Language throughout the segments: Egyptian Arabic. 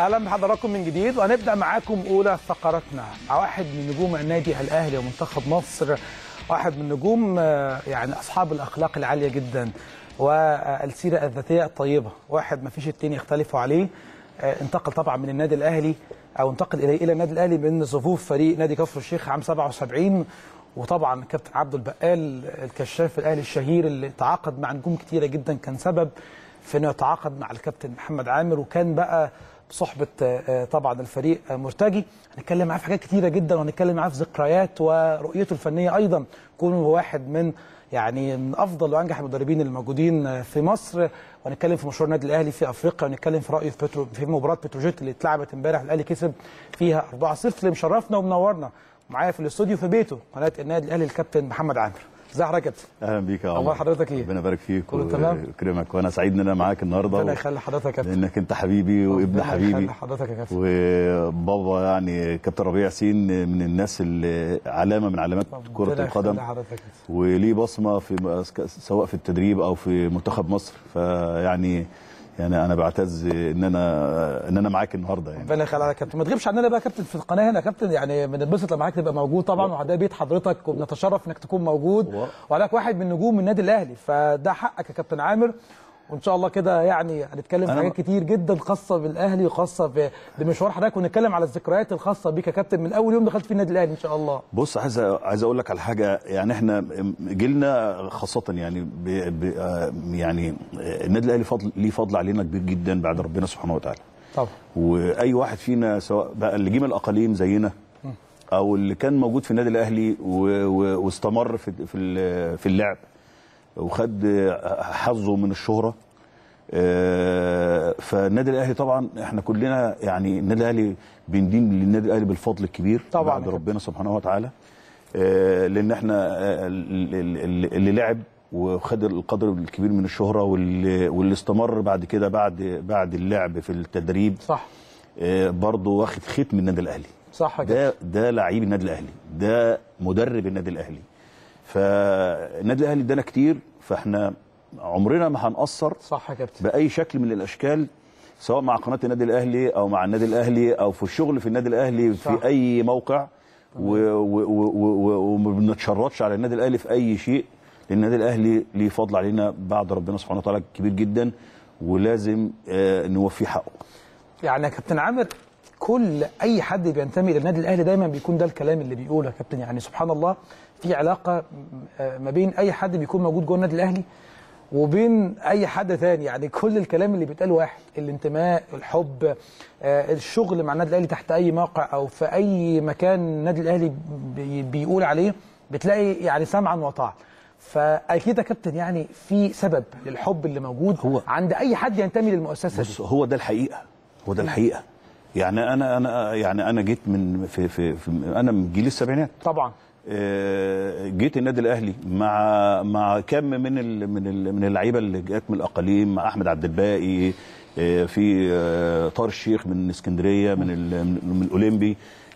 اهلا بحضراتكم من جديد وهنبدا معاكم اولى فقراتنا مع واحد من نجوم النادي الاهلي ومنتخب مصر واحد من نجوم آه، يعني اصحاب الاخلاق العاليه جدا والسيره الذاتيه الطيبه واحد ما فيش التاني يختلفوا عليه آه، انتقل طبعا من النادي الاهلي او انتقل الى الى النادي الاهلي من صفوف فريق نادي كفر الشيخ عام 77 وطبعا كابتن عبد البقال الكشاف الاهلي الشهير اللي تعاقد مع نجوم كتيره جدا كان سبب في انه يتعاقد مع الكابتن محمد عامر وكان بقى بصحبه آه، طبعا الفريق آه، مرتجي هنتكلم معاه في حاجات كتيره جدا وهنتكلم معاه في ذكريات ورؤيته الفنيه ايضا كونه هو واحد من يعني من افضل وانجح المدربين الموجودين آه، في مصر وهنتكلم في مشوار النادي الاهلي في افريقيا وهنتكلم في رايه في, بترو في مباراه بتروجيت اللي اتلعبت امبارح الاهلي كسب فيها 4-0 اللي مشرفنا ومنورنا معايا في الاستوديو في بيته قناه النادي الاهلي الكابتن محمد عامر ازي حضرتك يا كابتن اهلا بيك يا عمر اخبار حضرتك ايه؟ ربنا يبارك فيك كله تمام؟ ويكرمك وانا سعيد ان انا معاك النهارده ربنا و... يخلي حضرتك يا كابتن لانك انت حبيبي وابن ربنا حبيبي يخلي حضرتك يا كابتن وبابا يعني كابتن ربيع ياسين من الناس اللي علامه من علامات كره ربنا القدم يخلي حضرتك يا كابتن. وليه بصمه في سواء في التدريب او في منتخب مصر فيعني يعني انا بعتز ان انا ان انا معاك النهارده يعني ربنا يخليك يا كابتن ما تغيبش عننا بقى يا كابتن في القناه هنا يا كابتن يعني بنتبسط لما حضرتك تبقى موجود طبعا وده بيت حضرتك وبنتشرف انك تكون موجود و- وعليك واحد من نجوم النادي الاهلي فده حقك يا كابتن عامر وان شاء الله كده يعني هنتكلم في أنا- حاجات كتير جدا خاصه بالاهلي وخاصه ب- بمشوار حضرتك ونتكلم على الذكريات الخاصه بيك يا كابتن من اول يوم دخلت في النادي الاهلي ان شاء الله بص عايز عايز اقول لك على حاجه يعني احنا جيلنا خاصه يعني ب ب يعني النادي الاهلي فضل ليه فضل علينا كبير جدا بعد ربنا سبحانه وتعالى طبعا واي واحد فينا سواء بقى اللي جه من الاقاليم زينا او اللي كان موجود في النادي الاهلي و- و- واستمر في في ال- في اللعب وخد حظه من الشهره آه، فالنادي الاهلي طبعا احنا كلنا يعني النادي الاهلي بندين للنادي الاهلي بالفضل الكبير طبعاً بعد يا كابتن. ربنا سبحانه وتعالى آه، لان احنا آه، ال- ال- ال- اللي لعب وخد القدر الكبير من الشهره واللي, واللي استمر بعد كده بعد بعد اللعب في التدريب صح آه، برضه واخد ختم النادي الاهلي صح يا كابتن ده ده لعيب النادي الاهلي ده مدرب النادي الاهلي فالنادي الاهلي ادانا كتير فاحنا عمرنا ما هنقصر صح يا كابتن باي شكل من الاشكال سواء مع قناه النادي الاهلي او مع النادي الاهلي او في الشغل في النادي الاهلي صح. في اي موقع و- و- و- و- وما بنتشرطش على النادي الاهلي في اي شيء لان النادي الاهلي ليه فضل علينا بعد ربنا سبحانه وتعالى كبير جدا ولازم آه، نوفيه حقه يعني يا كابتن عامر كل اي حد بينتمي للنادي الاهلي دايما بيكون ده الكلام اللي بيقوله يا كابتن يعني سبحان الله في علاقه آه، ما بين اي حد بيكون موجود جوه النادي الاهلي وبين اي حد ثاني يعني كل الكلام اللي بيتقال واحد الانتماء الحب آه، الشغل مع النادي الاهلي تحت اي موقع او في اي مكان النادي الاهلي بي- بيقول عليه بتلاقي يعني سمعا وطاعا فاكيد يا كابتن يعني في سبب للحب اللي موجود هو- عند اي حد ينتمي للمؤسسه بص دي هو ده الحقيقه هو ده الحقيقه يعني انا انا يعني انا جيت من في في, في انا من جيل السبعينات طبعا آه، جيت النادي الاهلي مع مع كم من ال من ال من اللعيبه اللي جت من الاقاليم مع احمد عبد الباقي آه، في آه، طار الشيخ من اسكندريه من ال- من من الاولمبي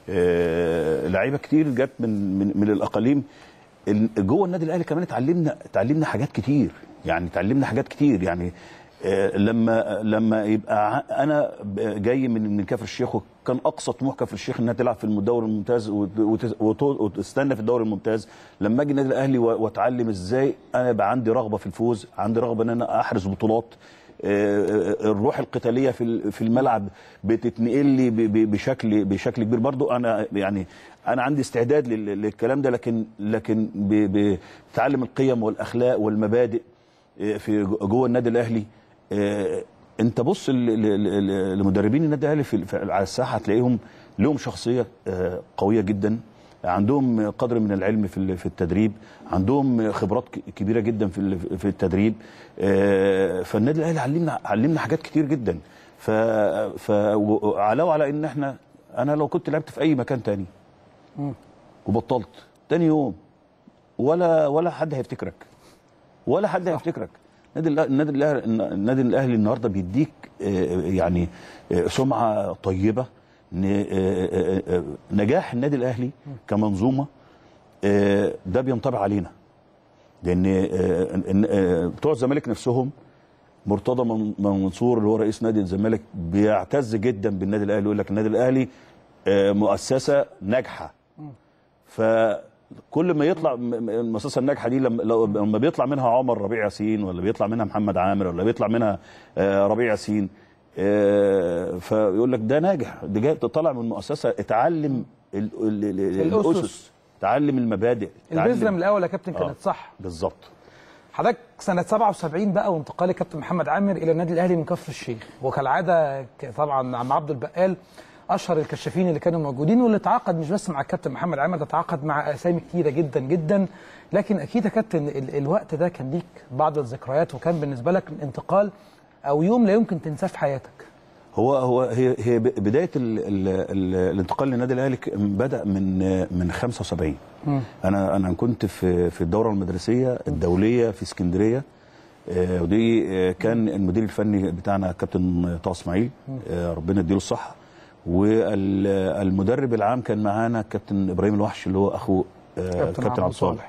آه، لعيبه كتير جت من من, من الاقاليم ال- جوه النادي الاهلي كمان اتعلمنا اتعلمنا حاجات كتير يعني اتعلمنا حاجات كتير يعني آه، لما لما يبقى ع- انا ب- جاي من من كفر الشيخ وكان اقصى طموح كفر الشيخ انها تلعب في الدوري الممتاز وت- وت- وت- وتستنى في الدوري الممتاز لما اجي النادي الاهلي و- واتعلم ازاي انا يبقى عندي رغبه في الفوز عندي رغبه ان انا احرز بطولات آه، آه، الروح القتاليه في ال- في الملعب بتتنقل لي ب- ب- بشكل بشكل كبير برضو انا يعني انا عندي استعداد لل- للكلام ده لكن لكن ب- ب- بتعلم القيم والاخلاق والمبادئ آه، في جوه النادي الاهلي آه، انت بص ل- ل- ل- لمدربين النادي الاهلي في في- على الساحه هتلاقيهم لهم شخصيه آه، قويه جدا عندهم قدر من العلم في ال- في التدريب عندهم خبرات ك- كبيره جدا في ال- في التدريب آه، فالنادي الاهلي علمنا علمنا حاجات كتير جدا ف ف وعلاوه على ان احنا انا لو كنت لعبت في اي مكان تاني وبطلت تاني يوم ولا ولا حد هيفتكرك ولا حد هيفتكرك النادي الأ- النادي الاهلي النادي الاهلي النهارده بيديك آه، يعني آه، سمعه طيبه ن- آه، آه، آه، نجاح النادي الاهلي كمنظومه آه، ده بينطبع علينا لان آه، إن- آه، بتوع الزمالك نفسهم مرتضى من- منصور اللي هو رئيس نادي الزمالك بيعتز جدا بالنادي الاهلي يقول لك النادي الاهلي آه، مؤسسه ناجحه فكل ما يطلع م- م- المؤسسه الناجحه دي لما لو- لما بيطلع منها عمر ربيع ياسين ولا بيطلع منها محمد عامر ولا بيطلع منها آه، ربيع ياسين آه، فيقول لك ده ناجح ده جاي طالع من مؤسسه اتعلم ال- ال- ال- الأسس. الاسس تعلم المبادئ البذره تعلم- من الاول يا كابتن كانت آه. صح بالظبط حضرتك سنة 77 بقى وانتقال كابتن محمد عامر إلى النادي الأهلي من كفر الشيخ وكالعادة ك- طبعا عم عبد البقال أشهر الكشافين اللي كانوا موجودين واللي تعاقد مش بس مع الكابتن محمد عامر ده تعاقد مع أسامي كتيرة جدا جدا لكن أكيد يا كابتن ال- الوقت ده كان ليك بعض الذكريات وكان بالنسبة لك انتقال أو يوم لا يمكن تنساه في حياتك هو هو هي هي ب- بدايه ال ال ال الانتقال للنادي الاهلي ك- بدا من من 75 انا انا كنت في في الدوره المدرسيه الدوليه في اسكندريه آه، ودي آه، كان المدير الفني بتاعنا كابتن طه اسماعيل آه، ربنا يديله الصحه والمدرب العام كان معانا كابتن ابراهيم الوحش اللي هو اخو آه، كابتن عبد الصالح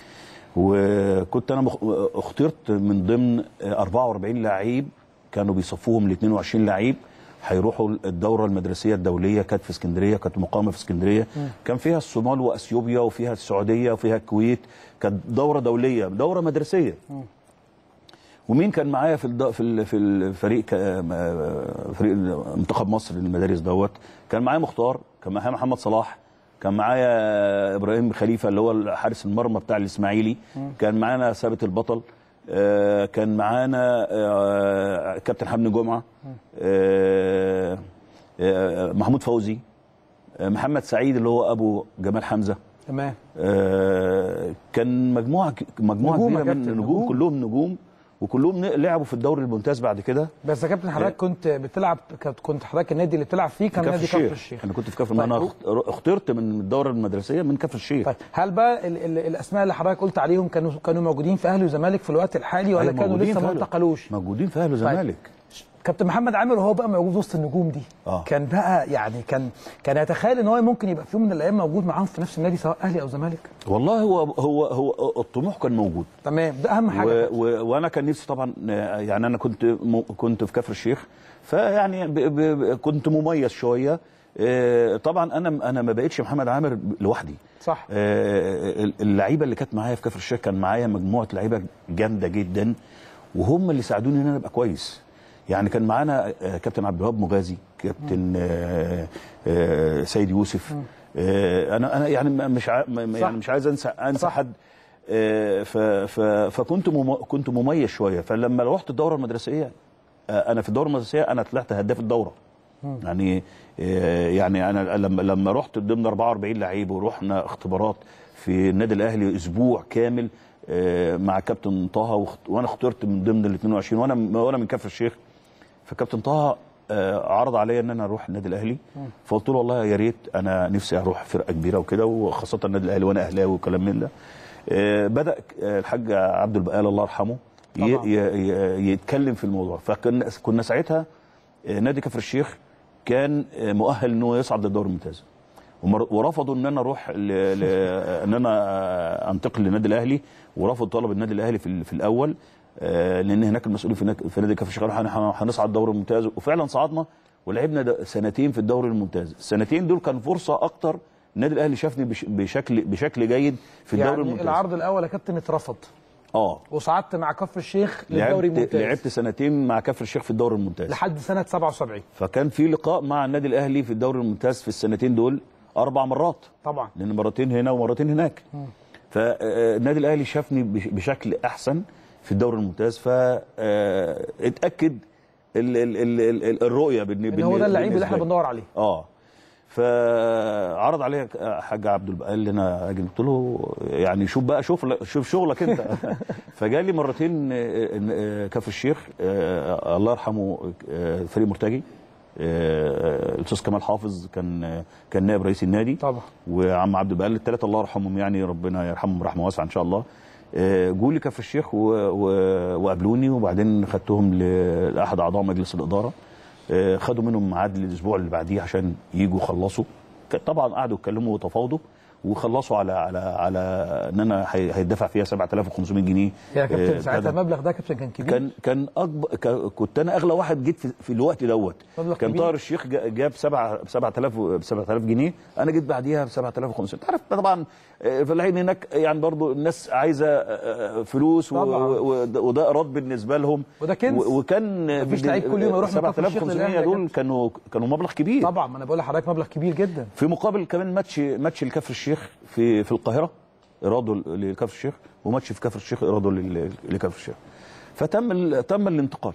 وكنت انا مخ- اخترت من ضمن 44 لعيب كانوا بيصفوهم ل 22 لعيب هيروحوا الدوره المدرسيه الدوليه كانت في اسكندريه كانت مقامه في اسكندريه كان فيها الصومال واثيوبيا وفيها السعوديه وفيها الكويت كانت دوره دوليه دوره مدرسيه ومين كان معايا في الد... في ال... في الفريق ك... م- فريق منتخب مصر للمدارس دوت كان معايا مختار كان معايا محمد صلاح كان معايا ابراهيم خليفه اللي هو حارس المرمى بتاع الاسماعيلي كان معانا ثابت البطل آه، كان معانا آه، كابتن حمدي جمعه آه، آه، محمود فوزي آه، محمد سعيد اللي هو ابو جمال حمزه تمام آه، كان مجموعه ك- مجموعه نجوم يا كبيره من كابتن، النجوم نجوم. كلهم نجوم وكلهم ن- لعبوا في الدوري الممتاز بعد كده بس يا كابتن حضرتك كنت بتلعب كنت- كنت حضرتك النادي اللي بتلعب فيه كان كفر نادي الشيخ. كفر الشيخ انا كنت في كفر طيب. انا اخت- اخترت من الدوره المدرسيه من كفر الشيخ طيب هل بقى ال ال الاسماء اللي حضرتك قلت عليهم كانوا كانوا موجودين في اهلي وزمالك في الوقت الحالي ولا أيوة، كانوا موجودين لسه في ما أهلي. انتقلوش؟ موجودين في اهلي وزمالك كابتن محمد عامر وهو بقى موجود وسط النجوم دي آه. كان بقى يعني كان كان يتخيل ان هو ممكن يبقى في يوم من الايام موجود معاهم في نفس النادي سواء اهلي او زمالك والله هو هو هو الطموح كان موجود تمام ده اهم حاجه و كابتن. و وانا كان نفسي طبعا آه، يعني انا كنت م كنت في كفر الشيخ فيعني ب ب ب كنت مميز شويه آه، طبعا انا انا ما بقتش محمد عامر لوحدي صح آه، اللعيبه اللي كانت معايا في كفر الشيخ كان معايا مجموعه لعيبه جامده جدا وهم اللي ساعدوني ان انا ابقى كويس يعني كان معانا آه، كابتن عبد الوهاب مغازي كابتن آه، آه، سيد يوسف آه، انا انا يعني م- مش ع- م- صح. يعني مش عايز انسى انسى صح. حد آه، ف ف فكنت مم كنت مميز شويه فلما رحت الدوره المدرسيه آه، انا في الدوره المدرسيه انا طلعت هداف الدوره يعني آه، يعني انا لما لما رحت ضمن 44 لعيب ورحنا اختبارات في النادي الاهلي اسبوع كامل آه، مع كابتن طه واخت- وانا اخترت من ضمن ال 22 وانا وانا من كفر الشيخ فكابتن طه آه، عرض عليا ان انا اروح النادي الاهلي فقلت له والله يا ريت انا نفسي اروح فرقه كبيره وكده وخاصه النادي الاهلي وانا اهلاوي وكلام من ده آه، بدا آه، الحاج عبد البقال الله يرحمه ي- طبعا. ي- ي- يتكلم في الموضوع فكنا كنا ساعتها آه، نادي كفر الشيخ كان آه، مؤهل ان هو يصعد للدوري الممتاز ومر- ورفضوا ان انا اروح ل... ل... ان انا آه، انتقل للنادي الاهلي ورفضوا طلب النادي الاهلي في, ال- في الاول آه، لان هناك المسؤولين في, نك- في نادي كفر الشيخ قالوا هن- هن- هنصعد الدوري الممتاز وفعلا صعدنا ولعبنا د- سنتين في الدوري الممتاز السنتين دول كان فرصه اكتر النادي الاهلي شافني بش... بشكل بشكل جيد في الدوري يعني الممتاز العرض الاول يا كابتن اترفض اه وصعدت مع كفر الشيخ للدوري لعبت الممتاز لعبت سنتين مع كفر الشيخ في الدوري الممتاز لحد سنه 77 فكان في لقاء مع النادي الاهلي في الدوري الممتاز في السنتين دول اربع مرات طبعا لان مرتين هنا ومرتين هناك فالنادي الاهلي شافني بش- بشكل احسن في الدوري الممتاز فاتاكد ال ال ال ال ال الرؤيه بالن- ان هو ده اللعيب اللي احنا بالنسبة لي. بندور عليه اه فعرض عليا حاج عبد البقال لي انا اجي قلت له يعني شوف بقى شوف شوف شغلك انت فجالي مرتين آه، آه، كفر الشيخ آه، الله يرحمه آه، فريق مرتجي آه، الاستاذ كمال حافظ كان كان نائب رئيس النادي طبعا وعم عبد البقال الثلاثه الله يرحمهم يعني ربنا يرحمهم رحمه واسعه ان شاء الله آه، جولي كفر الشيخ و- و- وقابلوني وبعدين خدتهم ل- لاحد اعضاء مجلس الاداره آه، خدوا منهم ميعاد الاسبوع اللي بعديه عشان يجوا يخلصوا ك- طبعا قعدوا يتكلموا وتفاوضوا وخلصوا على على على ان انا هي- هيدفع فيها 7500 جنيه يا كابتن آه، ساعتها بتاع ده. المبلغ ده كابتن كان كبير كان كان اكبر ك- كنت انا اغلى واحد جيت في, في الوقت دوت مبلغ كان كبير. طاهر الشيخ جا- جاب 7 ب 7000 ب 7000 جنيه انا جيت بعديها ب 7500 انت عارف طبعا آه، في الحين هناك يعني برضو الناس عايزه آه، آه، فلوس و- طبعاً. و- وده- وده ايراد بالنسبه لهم وده كنز. و- وكان مفيش بال- لعيب كل يوم يروح من كفر الشيخ 7500 للأهلي يا دول كابتن. كانوا كانوا مبلغ كبير طبعا ما انا بقول لحضرتك مبلغ كبير جدا في مقابل كمان ماتش ماتش لكفر الشيخ في في القاهره اراده لكفر الشيخ وماتش في كفر الشيخ اراده لل- لكفر الشيخ فتم ال- تم الانتقال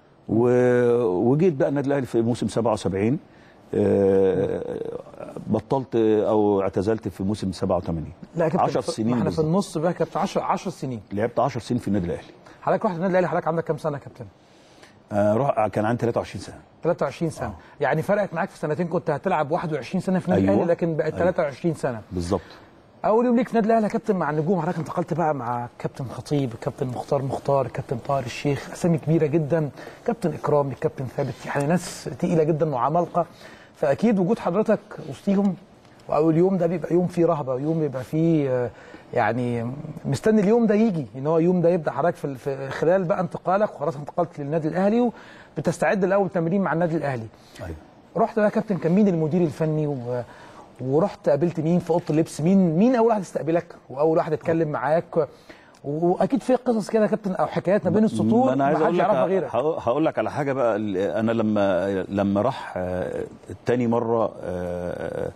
و- وجيت بقى النادي الاهلي في موسم 77 آه، بطلت او اعتزلت في موسم 87 لا يا كابتن 10 ف- سنين ما احنا في بالظبط. النص بقى كابتن 10 10 سنين لعبت 10 سنين في النادي الاهلي حضرتك رحت النادي الاهلي حضرتك عندك كام سنه يا كابتن؟ آه، روح كان عندي 23 سنه 23 سنه يعني فرقت معاك في سنتين كنت هتلعب 21 سنه في النادي أيوة. الاهلي لكن بقت أيوة. 23 سنه بالظبط اول يوم ليك في النادي الاهلي يا كابتن مع النجوم حضرتك انتقلت بقى مع كابتن خطيب كابتن مختار مختار كابتن طاهر الشيخ اسامي كبيره جدا كابتن اكرامي كابتن ثابت يعني ناس تقيله جدا وعمالقه فاكيد وجود حضرتك وسطيهم واول يوم ده بيبقى يوم فيه رهبه ويوم بيبقى فيه آه، يعني مستني اليوم ده يجي ان هو اليوم ده يبدا حضرتك في في خلال بقى انتقالك وخلاص انتقلت للنادي الاهلي وبتستعد لاول تمرين مع النادي الاهلي ايوه رحت بقى يا كابتن كان مين المدير الفني و... ورحت قابلت مين في اوضه اللبس مين مين اول واحد استقبلك واول واحد اتكلم معاك و- واكيد في قصص كده يا كابتن او حكايات ما بين السطور ما انا عايز ما حدش اقول لك يعرفها غيرك هقول- هقول لك على حاجه بقى ال- انا لما لما راح آه، تاني مره آه،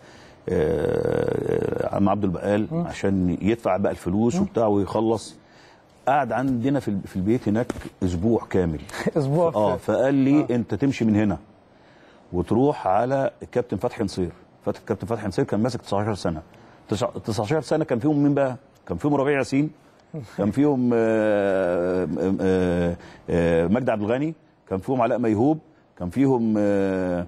آه، عم عبد البقال عشان يدفع بقى الفلوس وبتاع ويخلص قعد عندنا في ال- في البيت هناك اسبوع كامل اسبوع في- اه فقال لي آه. انت تمشي من هنا وتروح على الكابتن فتحي نصير فتح الكابتن فتحي نصير كان ماسك 19 سنه تسع- 19 سنه كان فيهم مين بقى كان فيهم ربيع ياسين كان فيهم آه، آه، آه، مجدي عبد الغني كان فيهم علاء ميهوب كان فيهم آه،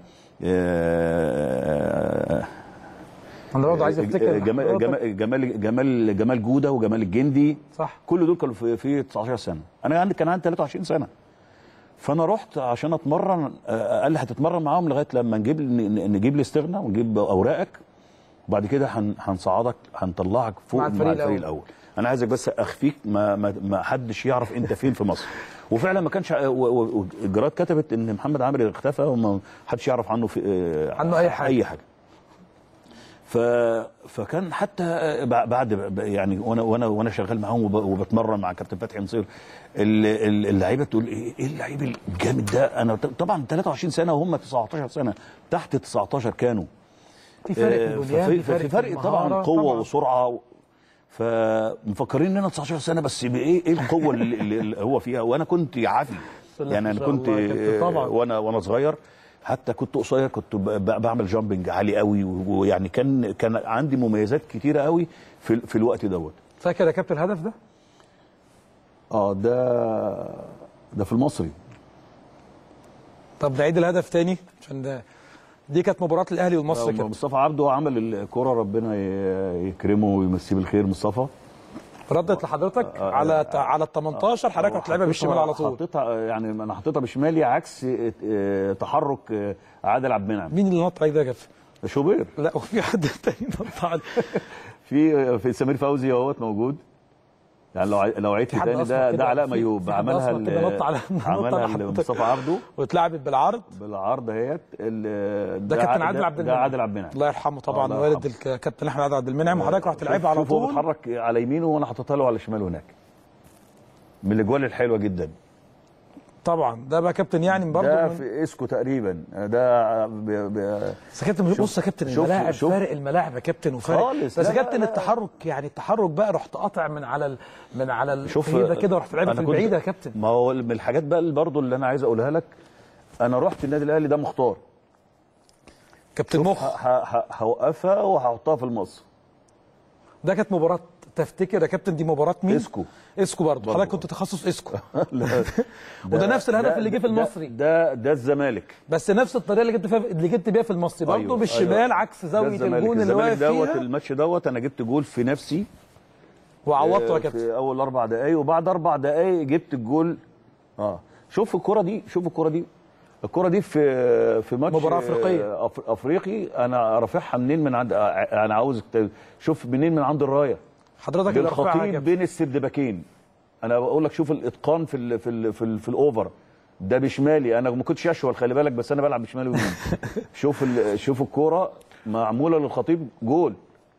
آه، انا برضه عايز افتكر جمال حضرتك. جمال جمال جمال جمال جوده وجمال الجندي صح كل دول كانوا في, في 19 سنه انا عندي كان عندي 23 سنه فانا رحت عشان اتمرن آه، قال لي هتتمرن معاهم لغايه لما نجيب ن- نجيب لي استغنى ونجيب اوراقك وبعد كده هن- هنصعدك هنطلعك فوق مع مع الفريق الفريق, الأول. الاول انا عايزك بس اخفيك ما, ما, ما حدش يعرف انت فين في مصر وفعلا ما كانش و- و- والجرائد كتبت ان محمد عامر اختفى وما حدش يعرف عنه في آه، عنه أي حاجة. اي حاجه ف... فكان حتى بع- بعد يعني وانا وانا وانا شغال معاهم وب... وبتمرن مع كابتن فتحي نصير ال- ال- اللعيبه تقول ايه إيه اللعيب الجامد ده انا ط- طبعا 23 سنه وهم 19 سنه تحت 19 كانوا في فرق في آه، البنيان ففي- في فرق ففي فرق طبعا المهارة، قوه طبعاً. وسرعه و... فمفكرين ان انا 19 سنه بس بايه ايه القوه اللي, اللي اللي هو فيها وانا كنت عافي بسم الله يعني ما انا شاء كنت الله يا كابتن، طبعاً. آه، وانا وانا صغير حتى كنت قصير كنت ب- ب- بعمل جامبنج عالي قوي و- ويعني كان كان عندي مميزات كتيره قوي في ال- في الوقت دوت فاكر يا كابتن الهدف ده؟ اه ده ده في المصري طب نعيد الهدف تاني عشان ده دي كانت مباراه الاهلي والمصري يا كابتن مصطفى عبده عمل الكرة ربنا ي- يكرمه ويمسيه بالخير مصطفى ردت لحضرتك على على ال 18 حضرتك هتلعبها بالشمال على طول حطيتها يعني انا حطيتها بشمالي عكس آه، تحرك آه، عادل عبد المنعم مين اللي نط عليك ده يا كابتن؟ شوبير لا وفي حد تاني نط عليك في في سمير فوزي اهوت موجود يعني لو عي- لو عدت حد تاني أسمر ده كده- ده علاء في- ميوب في حد عملها أسمر كده نط على- نط على عملها حضرتك. لمصطفى عبده واتلعبت بالعرض بالعرض اهيت ال- ده كابتن ع- عادل عبد ده المنعم عادل عبد المنعم الله يرحمه طبعا الله والد يرحمه. الكابتن احمد عبد المنعم وحضرتك رحت تلعبها على شوف هو طول بيتحرك على يمينه وانا حاططها له على شماله هناك من الاجوال الحلوه جدا طبعا ده بقى كابتن يعني برضه ده من... في اسكو تقريبا ده ب... ب... بس يا كابتن بص يا كابتن شوف- الملاعب شوف. فارق الملاعب يا كابتن وفارق خالص. بس لا، يا لا، كابتن لا. التحرك يعني التحرك بقى رحت قاطع من على ال... من على شوف الفريق ده كده ورحت لعبها في أنا كنت- البعيده يا كابتن ما هو من الحاجات بقى اللي برضه اللي انا عايز اقولها لك انا رحت النادي الاهلي ده مختار كابتن مخ ه- ه- هوقفها وهحطها في المص ده كانت مباراه تفتكر يا كابتن دي مباراه مين؟ اسكو اسكو برضه برضه. حضرتك كنت تخصص اسكو لا. وده نفس الهدف ده- اللي جه في ده- المصري. ده ده الزمالك بس نفس الطريقه اللي جبت فيها اللي جبت بيها في المصري برضه أيوه، بالشمال أيوه. عكس ده زاويه الزمالك. الجون اللي الزمالك واقف دوت فيها الماتش دوت انا جبت جول في نفسي وعوضته يا آه، كابتن في اول اربع دقائق وبعد اربع دقائق جبت الجول اه شوف الكره دي شوف الكره دي الكره دي في في ماتش مباراة أفريقية. آه، أف- افريقي انا رافعها منين من عند آه، انا عاوزك ت- شوف منين من عند الرايه حضرتك اللي رافعها يا بالخطيب كابتن. بين السردباكين انا بقول لك شوف الاتقان في ال في ال في, ال في الاوفر ده بشمالي انا ما كنتش اشول خلي بالك بس انا بلعب بشمالي ويمين شوف ال- شوف الكوره معموله للخطيب جول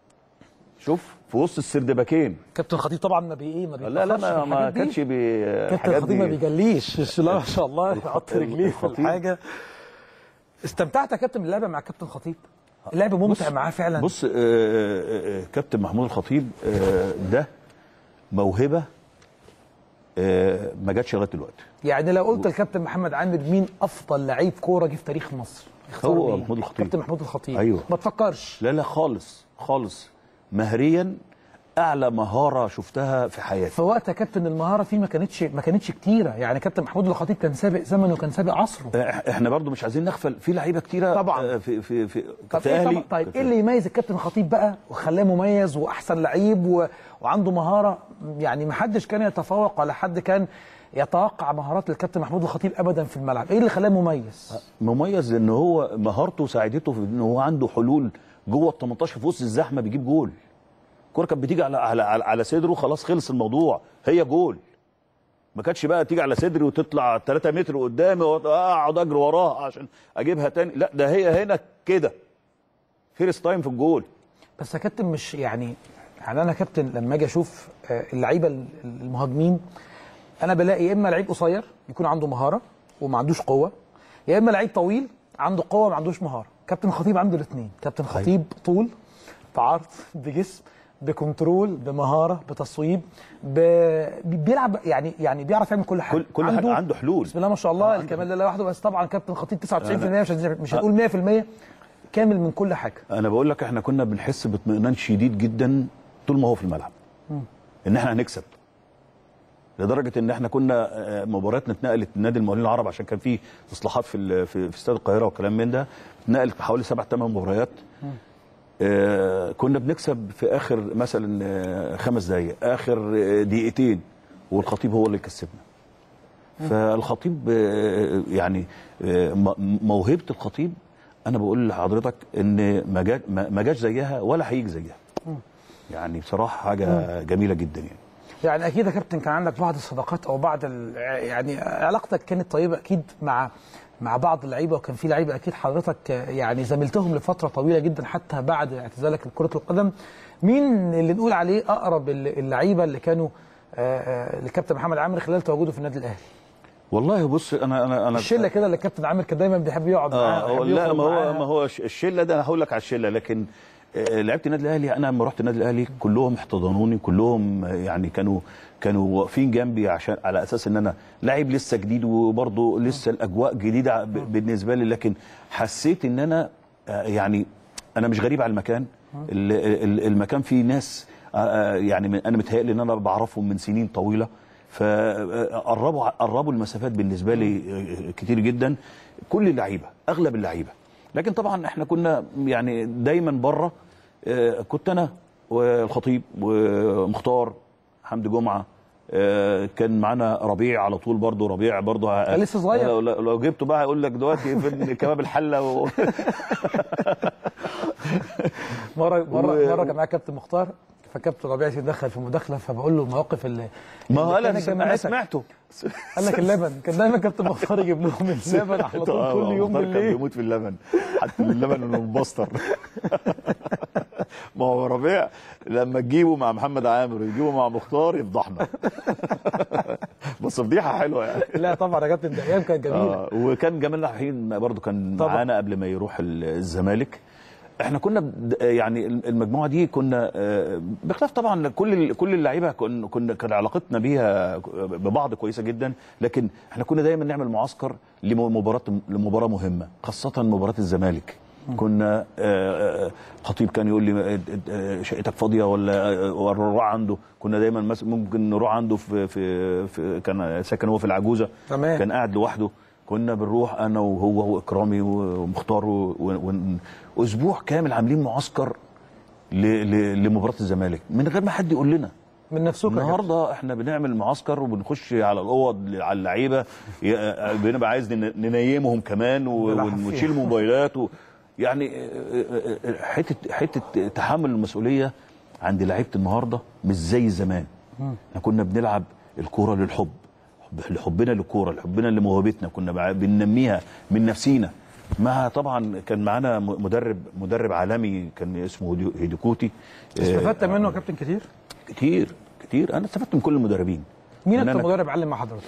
شوف في وسط السردباكين كابتن خطيب طبعا ما بي ايه ما لا لا بيتأخرش ما, في ما الحاجات دي. كانش بي كابتن الحاجات خطيب ما دي. بيجليش بسم الله ما شاء الله يحط رجليه في الخطيب. الحاجه استمتعت يا كابتن باللعبه مع كابتن خطيب اللعب ممتع معاه فعلا بص آه، آه، آه، كابتن محمود الخطيب آه، ده موهبه آه، ما جاتش لغايه دلوقتي يعني لو قلت الكابتن محمد عامر مين افضل لعيب كوره جه في تاريخ مصر يختار هو مين؟ محمود الخطيب. كابتن محمود الخطيب أيوه. ما تفكرش لا لا خالص خالص مهريا اعلى مهاره شفتها في حياتي في وقت يا كابتن المهاره فيه ما كانتش ما كانتش كتيره يعني كابتن محمود الخطيب كان سابق زمنه وكان سابق عصره إح- احنا برضو مش عايزين نغفل في لعيبه كتيره طبعاً. آه، في في في طب في ايه اهلي طب طيب ايه اللي يميز الكابتن الخطيب بقى وخلاه مميز واحسن لعيب و... وعنده مهاره يعني ما حدش كان يتفوق ولا حد كان يتوقع مهارات الكابتن محمود الخطيب ابدا في الملعب ايه اللي خلاه مميز مميز لان هو مهارته ساعدته في ان هو عنده حلول جوه ال 18 في وسط الزحمه بيجيب جول الكوره كانت بتيجي على على على, على صدره خلاص خلص الموضوع هي جول ما كانتش بقى تيجي على صدري وتطلع 3 متر قدامي واقعد اجري وراها عشان اجيبها تاني لا ده هي هنا كده فيرست تايم في الجول بس يا كابتن مش يعني يعني انا كابتن لما اجي اشوف آه، اللعيبه ال- المهاجمين انا بلاقي يا اما لعيب قصير يكون عنده مهاره وما عندوش قوه يا اما لعيب طويل عنده قوه وما عندوش مهاره كابتن خطيب عنده الاثنين كابتن خطيب طول بعرض بجسم بكنترول بمهاره بتصويب ب... بي- بيلعب يعني يعني بيعرف يعمل كل حاجه كل كل حاجه عنده حلول بسم الله ما شاء الله الكمال لله وحده بس طبعا كابتن خطيب 99% مش هنز- مش هنقول 100% كامل من كل حاجه انا بقول لك احنا كنا بنحس باطمئنان شديد جدا طول ما هو في الملعب ان احنا هنكسب لدرجه ان احنا كنا آه، مبارياتنا اتنقلت لنادي المقاولين العرب عشان كان في اصلاحات في ال- في, في استاد القاهره وكلام من ده اتنقلت حوالي سبع ثمان مباريات آه كنا بنكسب في اخر مثلا آه، خمس دقائق اخر آه، دقيقتين والخطيب هو اللي كسبنا فالخطيب آه، يعني آه، م- موهبه الخطيب انا بقول لحضرتك ان ما جا- ما ما جاش زيها ولا هيجي زيها يعني بصراحه حاجه جميله جدا يعني يعني اكيد يا كابتن كان عندك بعض الصداقات او بعض ال- يعني علاقتك كانت طيبه اكيد مع مع بعض اللعيبه وكان في لعيبه اكيد حضرتك يعني زميلتهم لفتره طويله جدا حتى بعد اعتزالك لكره القدم مين اللي نقول عليه اقرب الل- اللعيبه اللي كانوا آه، آه، للكابتن محمد عامر خلال تواجده في النادي الاهلي والله بص انا انا انا الشله كده اللي الكابتن عامر كان دايما بيحب يقعد معاها اه ويحب لا يخرج ما هو معاها. ما هو ش- الشله ده انا هقول لك على الشله لكن آه، لعبت النادي الاهلي انا لما رحت النادي الاهلي كلهم احتضنوني كلهم آه، يعني كانوا كانوا واقفين جنبي عشان على اساس ان انا لاعب لسه جديد وبرضه لسه الاجواء جديده ب- بالنسبه لي لكن حسيت ان انا آه، يعني انا مش غريب على المكان ال- ال- المكان فيه ناس آه، آه، يعني من- انا متهيألي ان انا بعرفهم من سنين طويله فقربوا قربوا المسافات بالنسبه لي آه، كتير جدا كل اللعيبه اغلب اللعيبه لكن طبعا احنا كنا يعني دايما بره آه، كنت انا والخطيب ومختار حمدي جمعه آه، كان معانا ربيع على طول برضه ربيع برضه لسه صغير. لو, لو لو جبته بقى هيقول لك دلوقتي فين كباب الحله و... مره مره و- مره كان معايا كابتن مختار فكابتن ربيع دخل في مداخله فبقول له المواقف اللي ما هو اللي انا كانت انا جمعتك. سمعته قال لك اللبن كان دايما كابتن مختار يجيب لهم اللبن على طول آه، كل يوم مختار كان بالليل بيموت في اللبن حتى اللبن انه مبستر ما هو ربيع لما تجيبه مع محمد عامر ويجيبه مع مختار يفضحنا بس فضيحه حلوه يعني لا طبعا يا كابتن ده ايام كانت جميله آه وكان جمال نحيين برضو كان طبعا. معانا قبل ما يروح ال- الزمالك احنا كنا بد- يعني المجموعه دي كنا آه، بخلاف طبعا كل ال- كل اللعيبه كنا كنا كان علاقتنا بيها ببعض كويسه جدا لكن احنا كنا دايما نعمل معسكر لمباراه لمباراه مهمه خاصه مباراه الزمالك كنا آه، آه، خطيب كان يقول لي آه، آه، شقتك فاضيه ولا آه، ولا نروح عنده كنا دايما مس- ممكن نروح عنده في في, في كان ساكن هو في العجوزه تمام. كان قاعد لوحده كنا بنروح انا وهو واكرامي ومختار و- و- واسبوع كامل عاملين معسكر ل- ل- لمباراه الزمالك من غير ما حد يقول لنا من نفسكم يا كابتن. النهارده احنا بنعمل معسكر وبنخش على الاوض على اللعيبه ي- بنبقى عايز ن- ننيمهم كمان و- بالعافية. ونشيل موبايلات و يعني حته حته تحمل المسؤوليه عند لعيبه النهارده مش زي زمان احنا كنا بنلعب الكوره للحب حب- لحبنا للكوره لحبنا لموهبتنا كنا بع- بننميها من نفسينا مع طبعا كان معانا م- مدرب مدرب عالمي كان اسمه هيدي- هيديكوتي استفدت منه يا كابتن كتير كتير كتير انا استفدت من كل المدربين مين يعني اكتر أنا- مدرب علم مع حضرتك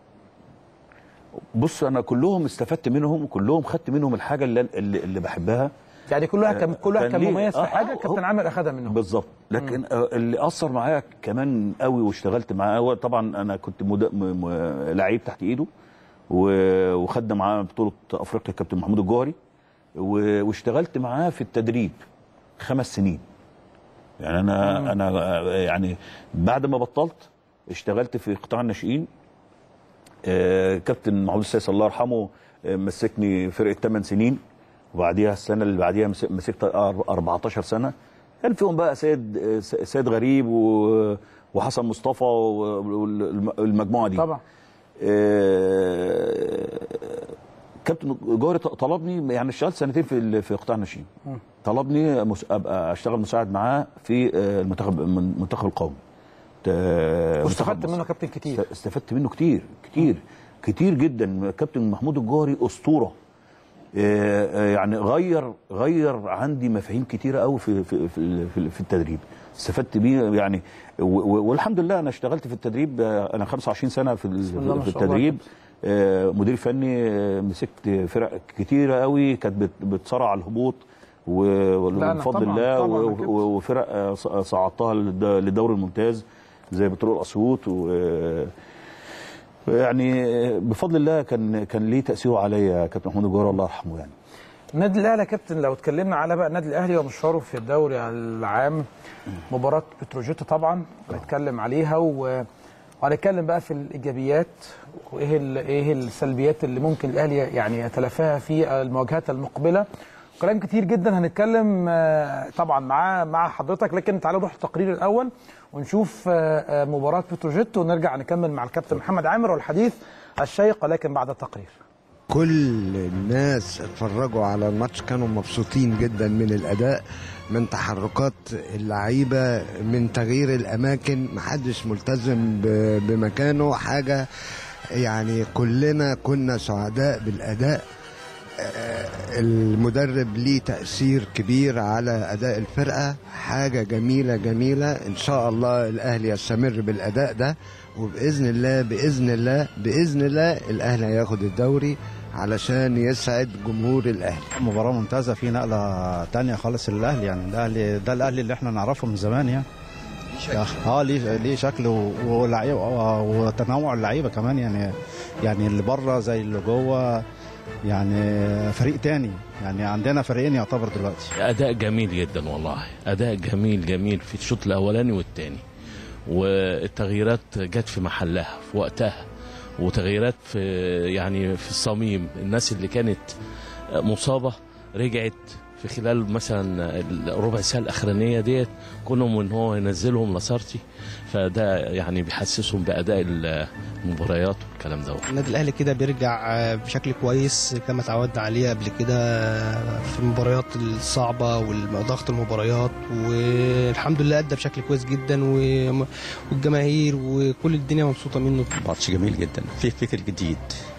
بص انا كلهم استفدت منهم وكلهم خدت منهم الحاجه اللي اللي, اللي بحبها يعني كل واحد كان كل واحد كان كان ليه- مميز في آه، حاجه آه، كابتن هو- عامر اخدها منهم بالظبط لكن آه، اللي اثر معايا كمان قوي واشتغلت معاه هو طبعا انا كنت مد... م... م... لعيب تحت ايده و... وخدنا معاه بطوله افريقيا كابتن محمود الجوهري و... واشتغلت معاه في التدريب خمس سنين يعني انا انا آه، يعني بعد ما بطلت اشتغلت في قطاع الناشئين آه، كابتن محمود السيس الله يرحمه آه، مسكني فرقه 8 سنين وبعديها السنه اللي بعديها مس- مسكت أر- 14 سنه كان فيهم بقى سيد آه، س- سيد غريب و- وحسن مصطفى والمجموعه دي طبعا آه، كابتن جوهري ط- طلبني يعني اشتغلت سنتين في ال- في قطاع الناشئين طلبني مس- ابقى اشتغل مساعد معاه في آه، المنتخب المنتخب القومي آه، واستفدت منتخب مصر. منه كابتن كتير است- استفدت منه كتير كتير كتير جدا كابتن محمود الجوهري اسطوره آه، آه، يعني غير غير عندي مفاهيم كتيره قوي في في في, في, في التدريب استفدت بيه يعني و- و- والحمد لله انا اشتغلت في التدريب آه، انا 25 سنه في ال- الله ما في شاء الله التدريب آه، مدير فني آه، مسكت فرق كتيره قوي كانت بت- بتصارع على الهبوط و- لا، أنا وبفضل طبعاً- الله طبعاً و- أكيد. و- وفرق آه، ص- صعدتها للد- للدوري الممتاز زي بترول اسيوط و يعني بفضل الله كان كان ليه تاثيره عليا كابتن محمود الجوهري الله يرحمه يعني النادي الاهلي يا كابتن لو اتكلمنا على بقى النادي الاهلي ومشواره في الدوري العام مباراه بتروجيت طبعا هنتكلم عليها و... وهنتكلم بقى في الايجابيات وايه ال... ايه السلبيات اللي ممكن الاهلي يعني يتلافاها في المواجهات المقبله كلام كتير جدا هنتكلم آه، طبعا مع مع حضرتك لكن تعالوا نروح التقرير الاول ونشوف آه، آه، مباراه بتروجيت ونرجع نكمل مع الكابتن محمد عامر والحديث الشيق ولكن بعد التقرير كل الناس اتفرجوا على الماتش كانوا مبسوطين جدا من الاداء من تحركات اللعيبه من تغيير الاماكن محدش ملتزم ب- بمكانه حاجه يعني كلنا كنا سعداء بالاداء آه، المدرب ليه تأثير كبير على أداء الفرقة حاجة جميلة جميلة إن شاء الله الأهلي يستمر بالأداء ده وبإذن الله بإذن الله بإذن الله الأهلي هياخد الدوري علشان يسعد جمهور الأهلي مباراة ممتازة في نقلة تانية خالص للأهلي يعني الأهلي ده الأهلي اللي احنا نعرفه من زمان يعني اه ليه ليه شكل و- ولعيبه وتنوع اللعيبه كمان يعني يعني اللي بره زي اللي جوه يعني فريق تاني يعني عندنا فريقين يعتبر دلوقتي اداء جميل جدا والله اداء جميل جميل في الشوط الاولاني والثاني والتغييرات جت في محلها في وقتها وتغييرات في يعني في الصميم الناس اللي كانت مصابه رجعت في خلال مثلا الربع ساعه الاخرانيه ديت كونهم ان هو ينزلهم لصارتي فده يعني بيحسسهم باداء المباريات والكلام ده النادي الاهلي كده بيرجع آه، بشكل كويس كما تعودنا عليه قبل كده آه، في المباريات الصعبه وضغط المباريات والحمد لله ادى بشكل كويس جدا و- والجماهير وكل الدنيا مبسوطه منه ماتش جميل جدا في فكر جديد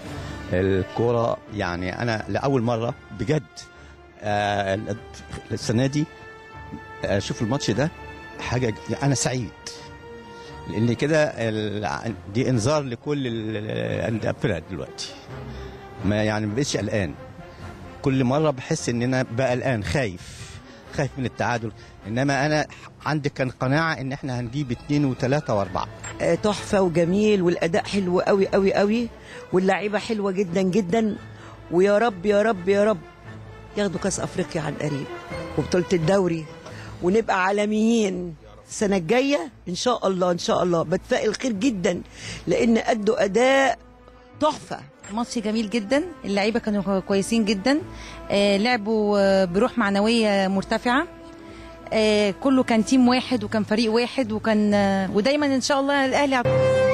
الكرة يعني أنا لأول مرة بجد آه، السنة دي أشوف الماتش ده حاجة أنا سعيد لأن كده ال- دي إنذار لكل ال- الفرق دلوقتي ما يعني ما بقتش قلقان كل مرة بحس إن أنا بقى قلقان خايف خايف من التعادل إنما أنا عندي كان قناعة إن إحنا هنجيب اتنين وتلاتة وأربعة آه، تحفه وجميل والاداء حلو قوي قوي قوي واللعيبه حلوه جدا جدا ويا رب يا رب يا رب ياخدوا كاس افريقيا عن قريب وبطوله الدوري ونبقى عالميين السنه الجايه ان شاء الله ان شاء الله بتفائل خير جدا لان ادوا اداء تحفه ماتش جميل جدا اللعيبه كانوا كويسين جدا آه، لعبوا آه، بروح معنويه مرتفعه آه كله كان تيم واحد وكان فريق واحد وكان آه ودايما ان شاء الله الاهلي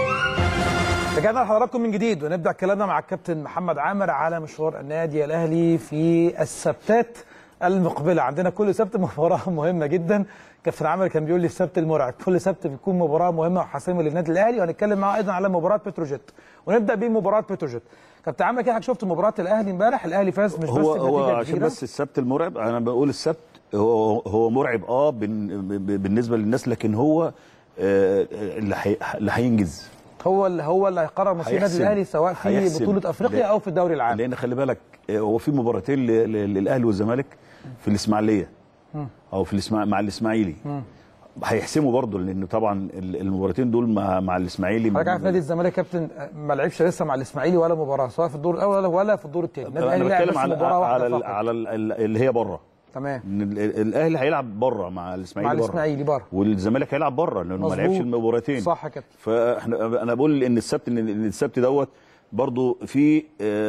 رجعنا لحضراتكم من جديد ونبدا كلامنا مع الكابتن محمد عامر على مشوار النادي الاهلي في السبتات المقبله عندنا كل سبت مباراه مهمه جدا كابتن عامر كان بيقول لي السبت المرعب كل سبت بيكون مباراه مهمه وحاسمه للنادي الاهلي وهنتكلم معاه ايضا على مباراه بتروجيت ونبدا بمباراه بتروجيت كابتن عامر كده شفت مباراه الاهلي امبارح الاهلي فاز مش هو بس هو بنتيجه عشان كبيره بس السبت المرعب انا بقول السبت هو هو مرعب اه بن- ب- بالنسبه للناس لكن هو آه، اللي حي- اللي هينجز هو اللي هو اللي هيقرر مصير النادي هيحسم. الاهلي سواء في هيحسم. بطوله افريقيا لا. او في الدوري العام لان خلي بالك آه، هو في مباراتين ل- ل- للاهلي والزمالك في الاسماعيليه او في الاسماع مع الاسماعيلي هيحسموا برضه لان طبعا ال- المباراتين دول مع مع الاسماعيلي حضرتك عارف نادي الزمالك كابتن ما لعبش لسه مع الاسماعيلي ولا مباراه سواء في الدور الاول ولا في الدور الثاني النادي انا الاهلي لعب بتكلم بس على مباراه على واحده ال- فقط على ال- ال- اللي هي بره تمام إن ال- ال- الاهلي هيلعب بره مع الاسماعيلي مع بره الاسماعيلي بره والزمالك هيلعب بره لانه ما مظبوط. لعبش المباراتين صح كده فاحنا انا بقول ان السبت ان إن السبت دوت برضو في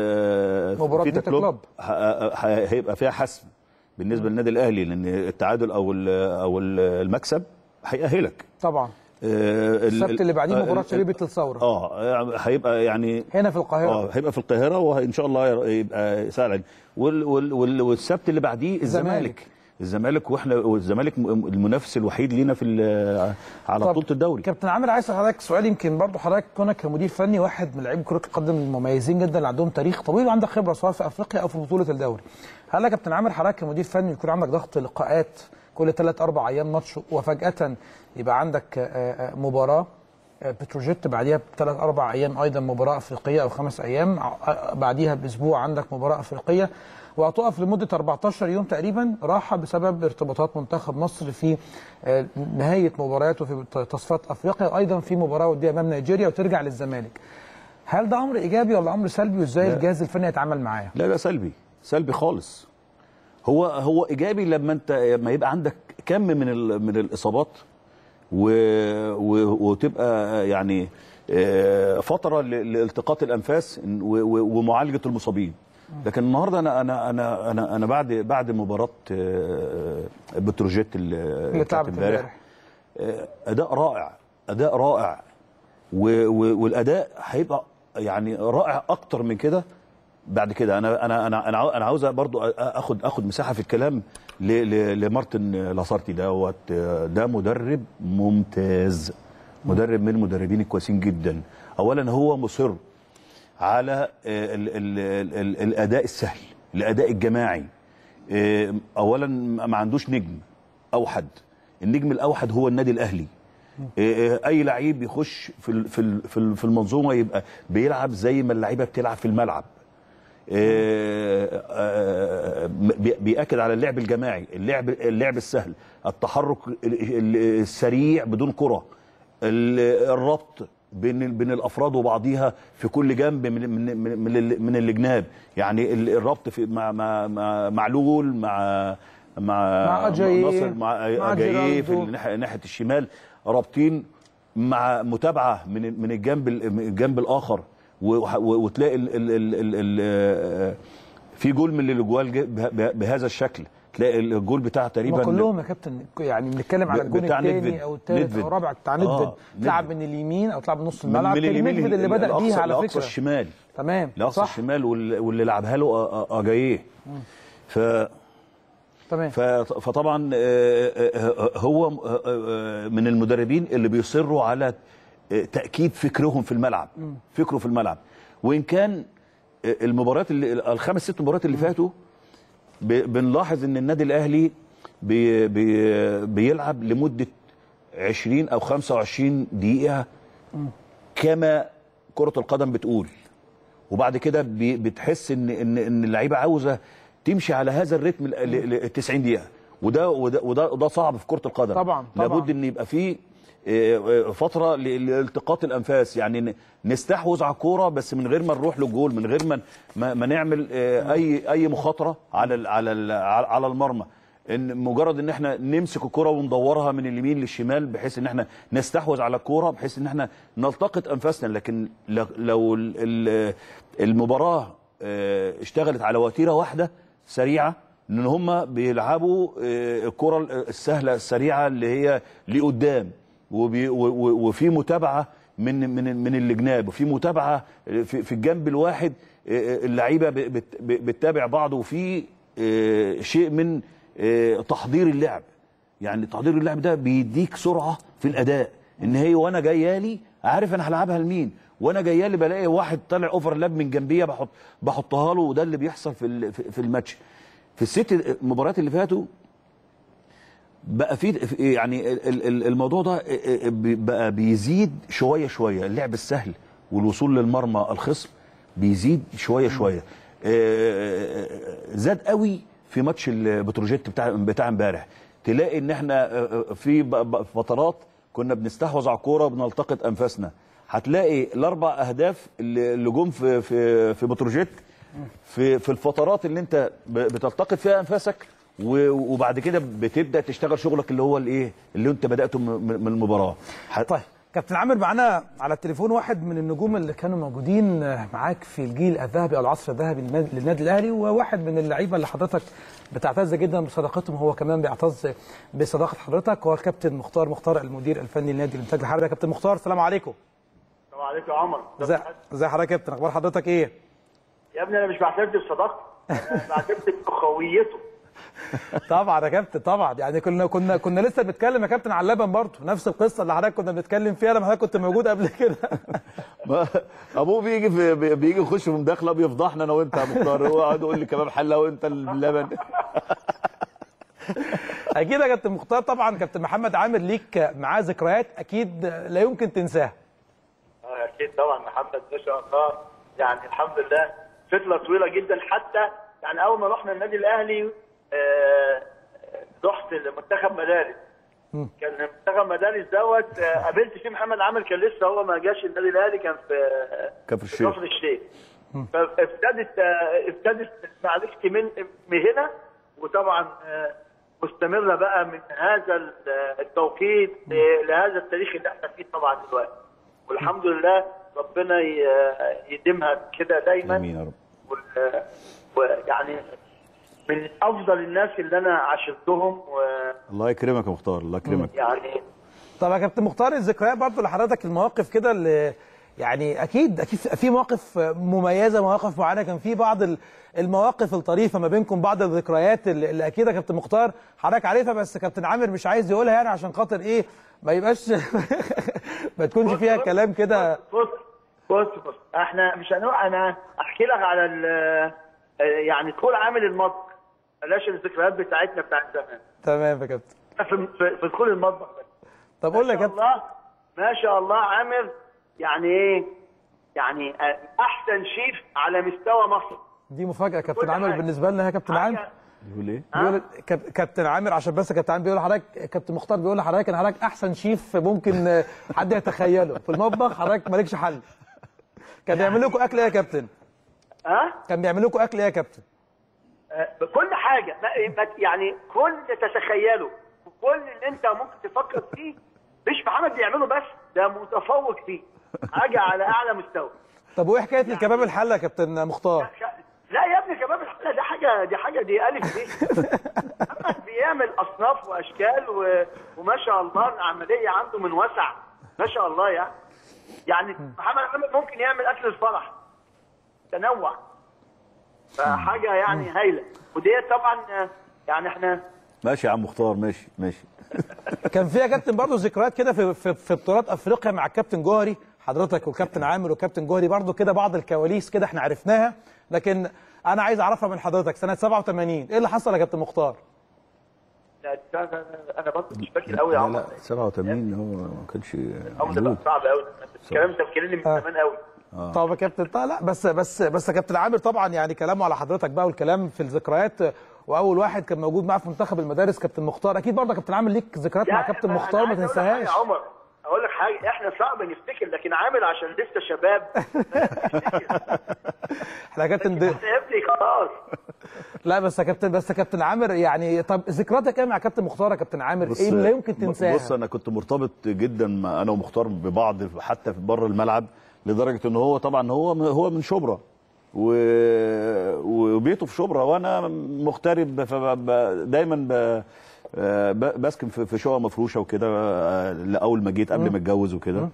آه مباراة في فيتا تكلوب كلوب. ه- ه- هيبقى فيها حسم بالنسبه للنادي الاهلي لان التعادل او ال- او ال- المكسب هيأهلك طبعا آه، ال- السبت اللي بعديه آه، مباراه ال- شبيبه الثوره اه هيبقى يعني هنا في القاهره اه هيبقى في القاهره وان شاء الله يبقى سهل وال وال وال والسبت اللي بعديه الزمالك. الزمالك الزمالك واحنا والزمالك م- المنافس الوحيد لينا في ال- على طب بطوله الدوري كابتن عامر عايز اسال حضرتك سؤال يمكن برضه حضرتك كونك كمدير فني واحد من لعيبه كره القدم المميزين جدا اللي عندهم تاريخ طويل وعندك خبره سواء في افريقيا او في بطوله الدوري. هل يا كابتن عامر حضرتك كمدير فني يكون عندك ضغط لقاءات كل ثلاث اربع ايام ماتش وفجاه يبقى عندك آه، آه، مباراه آه، بتروجيت بعديها بثلاث اربع ايام ايضا مباراه افريقيه او خمس ايام آه، بعديها باسبوع عندك مباراه افريقيه وهتقف لمده 14 يوم تقريبا راحه بسبب ارتباطات منتخب مصر في آه، نهايه مبارياته في تصفيات افريقيا وايضا في مباراه وديه امام نيجيريا وترجع للزمالك. هل ده امر ايجابي ولا امر سلبي وازاي لا. الجهاز الفني يتعامل معاه؟ لا ده سلبي سلبي خالص هو هو ايجابي لما انت لما يبقى عندك كم من ال- من الاصابات و و وتبقى يعني آه، فتره ل- لالتقاط الانفاس و- و- ومعالجه المصابين لكن النهارده انا انا انا انا انا بعد بعد مباراه آه، بتروجيت ال- اللي بتاعت اتلعبت امبارح آه، اداء رائع اداء رائع و- و- والاداء هيبقى يعني رائع اكتر من كده بعد كده انا انا انا انا عاو- انا عاوز برضو أ- اخد اخد مساحه في الكلام ل- ل- لمارتن لاسارتي دوت ده مدرب ممتاز مدرب من المدربين الكويسين جدا اولا هو مصر على ال ال ال ال الاداء السهل الاداء الجماعي إيه، اولا ما عندوش نجم اوحد النجم الاوحد هو النادي الاهلي إيه، إيه، اي لعيب يخش في ال- في ال- في ال- في المنظومه يبقى بيلعب زي ما اللعيبه بتلعب في الملعب إيه، آه، بي- بيأكد على اللعب الجماعي اللعب اللعب السهل التحرك ال- ال- السريع بدون كرة ال- الربط بين بين الافراد وبعضيها في كل جنب من من من, من, ال- من الجناب يعني ال- الربط في مع مع مع معلول مع مع مع أجاييه، ناصر مع مع اجاييه في جيرالدو. الناحيه ناحيه الشمال رابطين مع متابعه من من الجنب ال- من الجنب الاخر و- و- وتلاقي ال ال ال ال ال في جول من الاجوال جه به- بهذا الشكل تلاقي الجول بتاع تقريبا ما كلهم يا كابتن يعني بنتكلم على ب- الجون بتاع الثاني ندفد. او الثالث ندفد. او الرابع بتاع آه، ندفد ندفد. تلعب من اليمين او تلعب من نص من الملعب من كان اليمين ندفد اللي بدا لأقصى- بيها على لأقصى فكره الشمال تمام لاقصى صح الشمال وال- واللي لعبها له أ- أ- اجاييه ف تمام ف- فطبعا آه، آه، هو آه، آه، من المدربين اللي بيصروا على آه، تاكيد فكرهم في الملعب فكره في الملعب وان كان آه، المباريات اللي الخمس ست مباريات اللي فاتوا ب- بنلاحظ ان النادي الاهلي بي بي بيلعب لمده 20 او 25 دقيقه كما كره القدم بتقول وبعد كده بي- بتحس ان ان ان اللعيبه عاوزه تمشي على هذا الريتم ل- ل 90 دقيقه وده وده وده, وده صعب في كره القدم طبعاً، طبعاً. لابد ان يبقى فيه آه، آه، فتره ل- لالتقاط الانفاس يعني ن- نستحوذ على الكوره بس من غير ما نروح للجول من غير ما ما, ما نعمل آه، اي اي مخاطره على ال- على ال- على المرمى ان مجرد ان احنا نمسك الكره وندورها من اليمين للشمال بحيث ان احنا نستحوذ على الكوره بحيث ان احنا نلتقط انفاسنا لكن ل- لو ال- ال- المباراه آه، اشتغلت على وتيره واحده سريعه ان هم بيلعبوا آه، الكره السهله السريعه اللي هي لقدام وبي- و- و- وفي متابعه من من من الجناب وفي متابعه في, في الجنب الواحد آه، اللعيبه ب- بت- ب- بتتابع بعض وفي آه، شيء من آه، تحضير اللعب يعني تحضير اللعب ده بيديك سرعه في الاداء ان هي وانا جايه لي عارف انا هلعبها لمين وانا جايه لي بلاقي واحد طالع اوفر لاب من جنبيه بحط بحطها له وده اللي بيحصل في ال- في في الماتش في الست مباريات اللي فاتوا بقى في يعني ال- ال- الموضوع ده بقى بيزيد شويه شويه اللعب السهل والوصول للمرمى الخصم بيزيد شويه شويه آه، زاد قوي في ماتش البتروجيت بتاع بتاع امبارح تلاقي ان احنا آه، في ب- ب- فترات كنا بنستحوذ على الكوره وبنلتقط انفاسنا هتلاقي الاربع اهداف اللي اللي جم في في في بتروجيت في في الفترات اللي انت ب- بتلتقط فيها انفاسك و- وبعد كده بتبدا تشتغل شغلك اللي هو الايه اللي انت بداته من من المباراه ح- طيب كابتن عامر معانا على التليفون واحد من النجوم اللي كانوا موجودين معاك في الجيل الذهبي او العصر الذهبي للنادي- للنادي الاهلي وواحد من اللعيبه اللي حضرتك بتعتز جدا بصداقتهم هو كمان بيعتز بصداقه حضرتك هو الكابتن مختار مختار المدير الفني لنادي الانتاج الحربي يا كابتن مختار السلام عليكم السلام عليكم يا عمر ازي ازي حضرتك يا كابتن اخبار حضرتك ايه يا ابني انا مش بعترف بصداقته انا بعترف باخويته طبعا يا كابتن طبعا يعني كنا كنا كنا لسه بنتكلم يا كابتن على اللبن برضه نفس القصه اللي حضرتك كنا بنتكلم فيها لما حضرتك كنت موجود قبل كده ما- ابوه بيجي في بي- بيجي يخش في مداخله بيفضحنا انا وانت يا مختار هو قاعد يقول لي كباب حله وانت اللبن اكيد يا كابتن مختار طبعا كابتن محمد عامر ليك معاه ذكريات اكيد لا يمكن تنساها اه اكيد طبعا محمد ما شاء الله يعني الحمد لله فتره طويله جدا حتى يعني اول ما رحنا النادي الاهلي آه، رحت لمنتخب مدارس كان منتخب مدارس دوت آه، قابلت فيه محمد عامر كان لسه هو ما جاش النادي الاهلي كان في كفر في الشيخ كفر الشيخ فابتدت آه، ابتدت معرفتي من من هنا وطبعا آه، مستمره بقى من هذا ال- التوقيت آه، لهذا التاريخ اللي احنا فيه طبعا دلوقتي والحمد لله ربنا ي- يديمها كده دايما امين يا رب وال- ويعني من افضل الناس اللي انا عاشرتهم الله يكرمك يا مختار الله يكرمك ويعني طب يا كابتن مختار الذكريات برضه لحضرتك المواقف كده اللي يعني اكيد اكيد في مواقف مميزه مواقف معينه كان في بعض ال- المواقف الطريفه ما بينكم بعض الذكريات اللي اللي اكيد يا كابتن مختار حضرتك عارفها بس كابتن عامر مش عايز يقولها يعني عشان خاطر ايه ما يبقاش ما تكونش فيها كلام كده بص بص بص احنا مش هنروح انا احكي لك على ال- يعني طول عامل المطبخ بلاش الذكريات بتاعتنا بتاعت زمان تمام يا كابتن في في- في دخول المطبخ بس طب قول لي يا ما شاء كابتن الله ما شاء الله عامر يعني ايه يعني احسن شيف على مستوى مصر دي مفاجاه يا كابتن كل عامر حاجة. بالنسبه لنا يا كابتن عامر حاجة- يقول ايه بيقول كاب- كابتن عامر عشان بس كابتن عامر بيقول لحضرتك كابتن مختار بيقول لحضرتك ان حضرتك احسن شيف ممكن آه، حد يتخيله في المطبخ حضرتك مالكش حل كان بيعمل لكم اكل ايه يا كابتن؟ ها كان بيعمل لكم اكل ايه يا كابتن؟ آه، بكل حاجه ما- ما- يعني كل اللي تتخيله وكل اللي انت ممكن تفكر فيه مش محمد بيعمله بس ده متفوق فيه حاجه على اعلى مستوى طب وايه حكايه الكباب الحله يا كابتن مختار؟ لا يا ابني كباب الحله دي حاجه دي حاجه دي الف دي محمد بيعمل اصناف واشكال و... وما شاء الله العمليه عنده من وسع ما شاء الله يعني يعني محمد عامر ممكن يعمل اكل الفرح تنوع فحاجه يعني هايله ودي طبعا آه، يعني احنا ماشي يا عم مختار ماشي ماشي كان فيها كابتن برضه ذكريات كده في في, في بطولات افريقيا مع الكابتن جوهري حضرتك والكابتن عامر والكابتن جوهري برضه كده بعض الكواليس كده احنا عرفناها لكن انا عايز اعرفها من حضرتك سنه 87 ايه اللي حصل يا كابتن مختار؟ لا، لا، لا، انا برضه مش فاكر قوي يا لا عمر لا 87 هو ما كانش الامر ده بقى موجود صعب قوي الكلام ده فاكرني من آه. زمان قوي طب يا كابتن طيب لا بس بس بس يا كابتن عامر طبعا يعني كلامه على حضرتك بقى والكلام في الذكريات واول واحد كان موجود معاه في منتخب المدارس كابتن مختار اكيد برضه يا كابتن عامر ليك ذكريات مع لا، كابتن أنا مختار ما عايز أقول لك حاجة تنساهاش يا عمر اقول لك حاجه احنا صعب نفتكر لكن عامل عشان لسه شباب احنا يا كابتن دي... سيبني خلاص لا بس يا كابتن بس يا كابتن عامر يعني طب ذكرياتك ايه مع كابتن مختار يا كابتن عامر بص ايه اللي لا يمكن ب- تنساها بص انا كنت مرتبط جدا مع انا ومختار ببعض حتى في بره الملعب لدرجه ان هو طبعا هو هو من شبرا و- وبيته في شبرا وانا مغترب فدايما ب... ب- بسكن في في شقه مفروشه وكده آه، لاول ما جيت قبل ما اتجوز وكده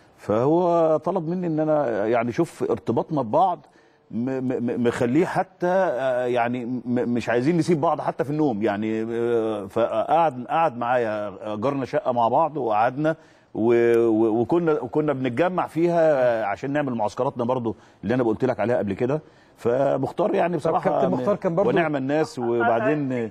فهو طلب مني ان انا يعني شوف ارتباطنا ببعض م- م- مخليه حتى آه، يعني م- مش عايزين نسيب بعض حتى في النوم يعني آه، فقعد قعد معايا جارنا شقه مع بعض وقعدنا و- و- وكنا وكنا بنتجمع فيها عشان نعمل معسكراتنا برضو اللي انا قلت لك عليها قبل كده فمختار يعني بصراحه كابتن مختار كان برضو- ونعم الناس وبعدين دي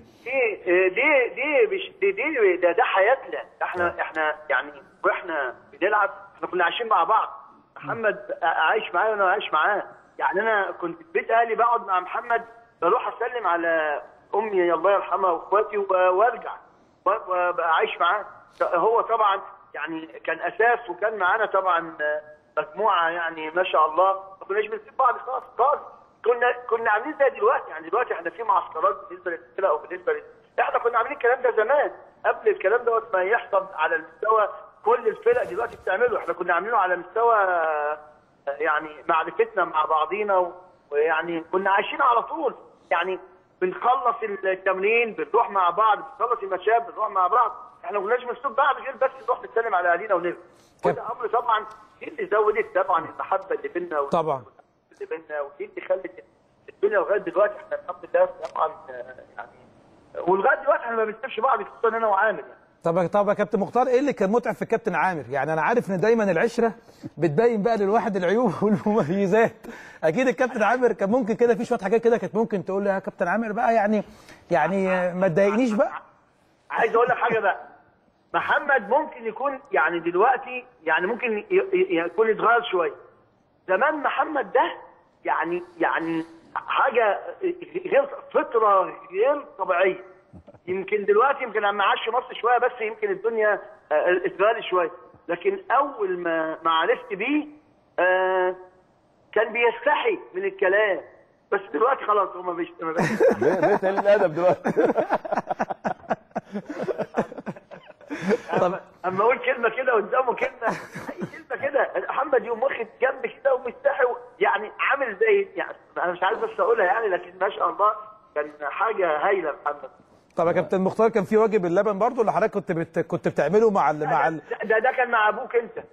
دي دي مش دي دي ده, ده حياتنا ده احنا احنا يعني واحنا بنلعب احنا كنا عايشين مع بعض محمد عايش معايا وانا عايش معاه يعني انا كنت في بيت اهلي بقعد مع محمد بروح اسلم على امي الله يرحمها واخواتي و- وارجع و- وابقى عايش معاه هو طبعا يعني كان اساس وكان معانا طبعا مجموعه يعني ما شاء الله ما كناش بنسيب بعض خالص خالص كنا كنا عاملين زي دلوقتي يعني دلوقتي احنا في معسكرات بالنسبه للفرق او بالنسبه لل... احنا كنا عاملين الكلام ده زمان قبل الكلام دوت ما يحصل على المستوى كل الفرق دلوقتي بتعمله احنا كنا عاملينه على مستوى آه، يعني معرفتنا مع بعضينا و- ويعني كنا عايشين على طول يعني بنخلص التمرين بنروح مع بعض بنخلص المشاب بنروح مع بعض احنا ما كناش بنسيب بعض غير بس نروح نسلم على اهالينا ونرجع وده امر طبعا دي اللي زودت طبعا المحبه اللي بينا وال- طبعا اللي بينا ودي اللي خلت الدنيا لغايه دلوقتي احنا الحمد لله طبعا آه، يعني ولغايه دلوقتي احنا ما بنسيبش بعض خصوصا انا وعامر يعني طب طب يا كابتن مختار ايه اللي كان متعب في كابتن عامر؟ يعني انا عارف ان دايما العشره بتبين بقى للواحد العيوب والمميزات. اكيد الكابتن عامر كان ممكن كده في شويه حاجات كده كانت ممكن تقول لي يا كابتن عامر بقى يعني يعني ما تضايقنيش بقى. عايز اقول لك حاجه بقى محمد ممكن يكون يعني دلوقتي يعني ممكن ي- ي- يكون اتغير شويه زمان محمد ده يعني يعني حاجه غير فطره غير طبيعيه يمكن دلوقتي يمكن لما عاش في مصر شويه بس يمكن الدنيا آه، اتغيرت شويه لكن اول ما ما عرفت بيه آه، كان بيستحي من الكلام بس دلوقتي خلاص هو ما بيش ما بيش- بقيت قليل الادب دلوقتي طب اما اقول كلمه كده قدامه كلمه اي كلمه كده محمد يقوم واخد جنب كده ومستحي يعني عامل زي يعني انا مش عارف بس اقولها يعني لكن ما شاء الله كان حاجه هايله محمد طب يا كابتن مختار كان في واجب اللبن برضو اللي حضرتك كنت بت... كنت بتعمله مع ال... مع ال... ده, ده, ده كان مع ابوك انت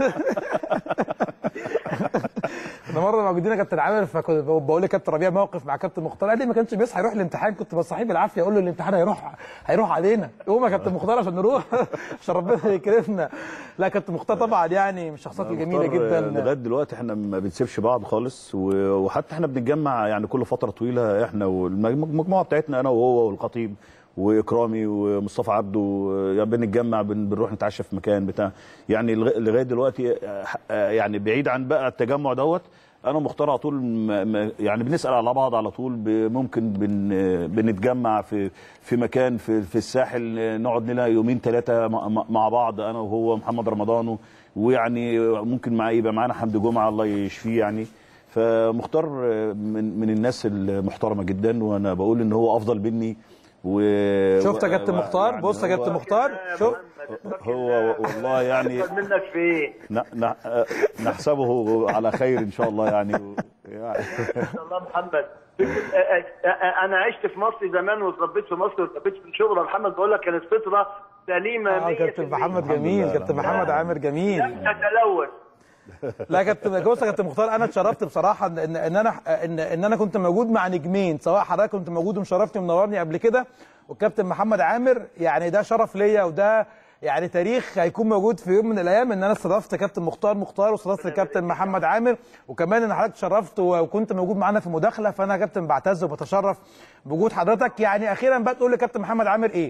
انا مره موجودين يا كابتن عامر فكنت بقول لكابتن ربيع موقف مع كابتن مختار قال لي ما كانش بيصحى يروح الامتحان كنت بصحيه بالعافيه اقول له الامتحان هيروح هيروح علينا قوم يا كابتن مختار عشان نروح عشان ربنا يكرمنا لا كابتن مختار طبعا يعني من الشخصيات الجميله مختار، آه، جدا لغايه دلوقتي احنا ما بنسيبش بعض خالص و- وحتى احنا بنتجمع يعني كل فتره طويله احنا والمجموعه بتاعتنا انا وهو والخطيب واكرامي ومصطفى عبده آه، يعني بنتجمع بن- بنروح نتعشى في مكان بتاع يعني لغ- لغايه دلوقتي آه، آه، يعني بعيد عن بقى التجمع دوت انا ومختار على طول م- م- يعني بنسال على بعض على طول ب- ممكن بن بنتجمع في في مكان في في الساحل آه، نقعد لنا يومين ثلاثه مع بعض انا وهو محمد رمضان ويعني ممكن معاه يبقى معانا حمدي جمعه الله يشفيه يعني فمختار آه، من من الناس المحترمه جدا وانا بقول ان هو افضل مني و شفت يا كابتن و- مختار يعني بص يا هو- كابتن مختار شوف هو والله يعني أكتر منك في ايه؟ ن- ن- آه، نحسبه على خير ان شاء الله يعني يعني ما شاء الله محمد فكرة- آه، آه، آه، انا عشت في مصر زمان واتربيت في مصر واتربيت في شبرا محمد بقول لك كانت فطره سليمه اه 100% كابتن محمد جميل كابتن محمد عامر جميل لم تتلوث لا يا كابتن بص يا كابتن مختار انا اتشرفت بصراحه ان ان ان انا ان, ان انا كنت موجود مع نجمين سواء حضرتك كنت موجود ومشرفني ومنورني قبل كده والكابتن محمد عامر يعني ده شرف ليا وده يعني تاريخ هيكون موجود في يوم من الايام ان انا استضفت كابتن مختار مختار واستضفت الكابتن محمد عامر وكمان ان حضرتك شرفت وكنت موجود معانا في مداخله فانا يا كابتن بعتز وبتشرف بوجود حضرتك يعني اخيرا بقى تقول لكابتن محمد عامر ايه؟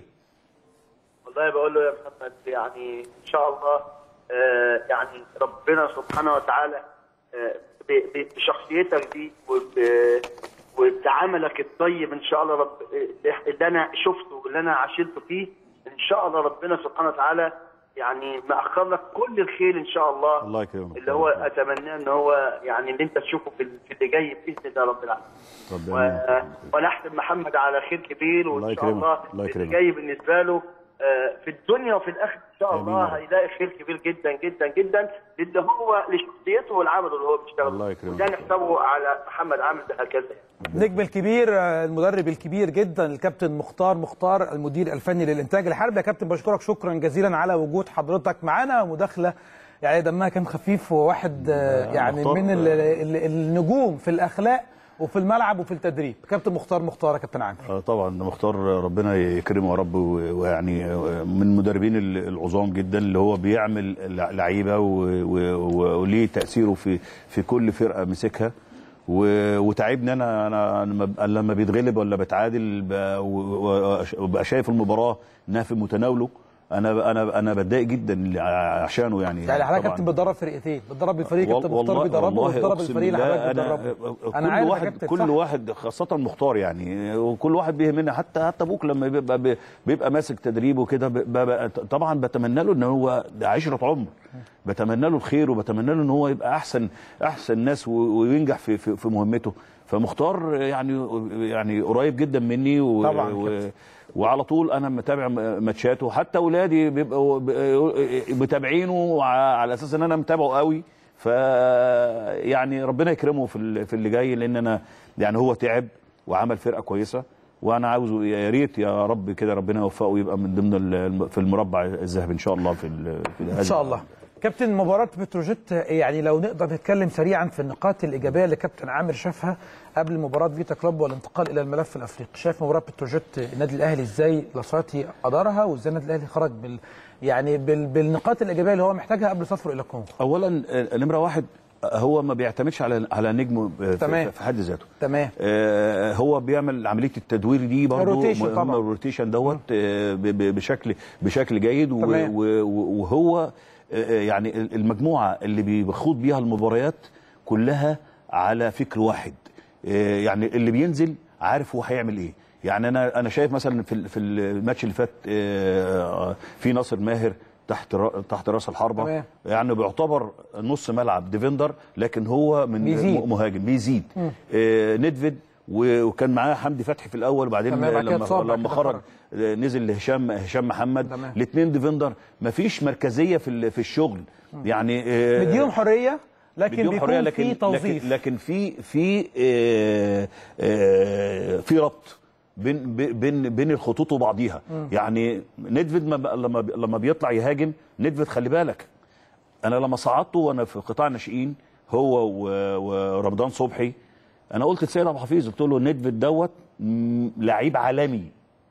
والله بقول له يا محمد يعني ان شاء الله آه، يعني ربنا سبحانه وتعالى آه، ب- ب- بشخصيتك دي وب- وبعملك الطيب ان شاء الله رب آه، اللي انا شفته واللي انا عاشرته فيه ان شاء الله ربنا سبحانه وتعالى يعني مأخر لك كل الخير ان شاء الله الله يكرمك اللي هو اتمناه ان هو يعني اللي انت تشوفه في في اللي جاي باذن الله رب العالمين ربنا و- ونحسب محمد على خير كبير الله وان شاء يكرمك. الله الله اللي يكرمك. جاي بالنسبه له آه، في الدنيا وفي الاخره ان شاء شاء آمين يا الله رب. هيلاقي خير كبير جدا جدا جدا للي هو لشخصيته والعمل اللي هو بيشتغله الله يكرمك. وده نحسبه على محمد عامل ده هكذا النجم الكبير آه، المدرب الكبير جدا الكابتن مختار مختار المدير الفني للانتاج الحربي يا كابتن بشكرك شكرا جزيلا على وجود حضرتك معانا ومداخله يعني دمها كان خفيف وواحد آه، يعني مختار، من ال- ال- النجوم في الاخلاق وفي الملعب وفي التدريب كابتن مختار مختار يا كابتن عامر آه، طبعا مختار ربنا يكرمه يا رب و- ويعني آه، من المدربين ال- العظام جدا اللي هو بيعمل لع- لعيبه و- و- و- وليه تاثيره في في كل فرقه مسكها و- وتعبني انا انا أنا لما- لما بيتغلب ولا بتعادل ب- و- و- وبقى شايف المباراه انها في متناوله انا انا انا بتضايق جدا عشانه يعني يعني حضرتك طبعاً. كابتن بتدرب فرقتين بتدرب الفريق وال- كابتن مختار والله- بيدربه والله وبتدرب أقسم الفريق اللي بالله حضرتك أنا بتدربه كل انا عارف يا واحد كابتن كل صح. واحد خاصة مختار يعني وكل واحد بيهمنا حتى حتى ابوك لما بيبقى بيبقى ماسك تدريب وكده ب- ب- طبعا بتمنى له ان هو ده عشرة عمر بتمنى له الخير وبتمنى له ان هو يبقى احسن احسن ناس و- وينجح في في, في مهمته فمختار يعني يعني قريب جدا مني و طبعاً و وعلى طول انا متابع م- ماتشاته حتى اولادي بيبقوا ب- متابعينه ع- على اساس ان انا متابعه قوي ف يعني ربنا يكرمه في ال- في اللي جاي لان انا يعني هو تعب وعمل فرقه كويسه وانا عاوزه يا ريت يا رب كده ربنا يوفقه ويبقى من ضمن ال- في المربع الذهبي ان شاء الله في ال- في ان شاء الله كابتن مباراة بتروجيت يعني لو نقدر نتكلم سريعا في النقاط الإيجابية اللي كابتن عامر شافها قبل مباراة فيتا كلوب والانتقال إلى الملف الأفريقي شايف مباراة بتروجيت النادي الأهلي إزاي لاسارتي أدارها وإزاي النادي الأهلي خرج بال يعني بال بالنقاط الإيجابية اللي هو محتاجها قبل سفره إلى الكونغو اولا آه، نمره واحد آه، هو ما بيعتمدش على على نجم آه، في- تمام. في حد ذاته تمام آه، هو بيعمل عمليه التدوير دي برضه الروتيشن مهمة، طبعاً. الروتيشن دوت آه، ب- ب- بشكل بشكل جيد و- تمام. و- و- وهو آه، يعني المجموعه اللي بيخوض بيها المباريات كلها على فكر واحد آه، يعني اللي بينزل عارف هو هيعمل ايه يعني انا انا شايف مثلا في ال- في الماتش اللي فات آه، في ناصر ماهر تحت را- تحت راس الحربه تمام. يعني بيعتبر نص ملعب ديفندر لكن هو من بيزيد. مهاجم بيزيد مم. آه ندفد و- وكان معاه حمدي فتحي في الاول وبعدين تمام، بعد كده لما اتصاب، بعد لما كده خرج خرج. آه، نزل لهشام هشام محمد تمام. الاثنين ديفندر مفيش مركزيه في ال- في الشغل يعني آه، مديهم حرية لكن مديهم بيكون حرية في لكن توظيف لكن, لكن في في آه، آه، في ربط بين بين بين الخطوط وبعضيها يعني ندفد ما بقى- لما لما بيطلع يهاجم ندفد خلي بالك انا لما صعدته وانا في قطاع الناشئين هو و- ورمضان صبحي انا قلت لسيد ابو حفيظ قلت له ندفد دوت م- لعيب عالمي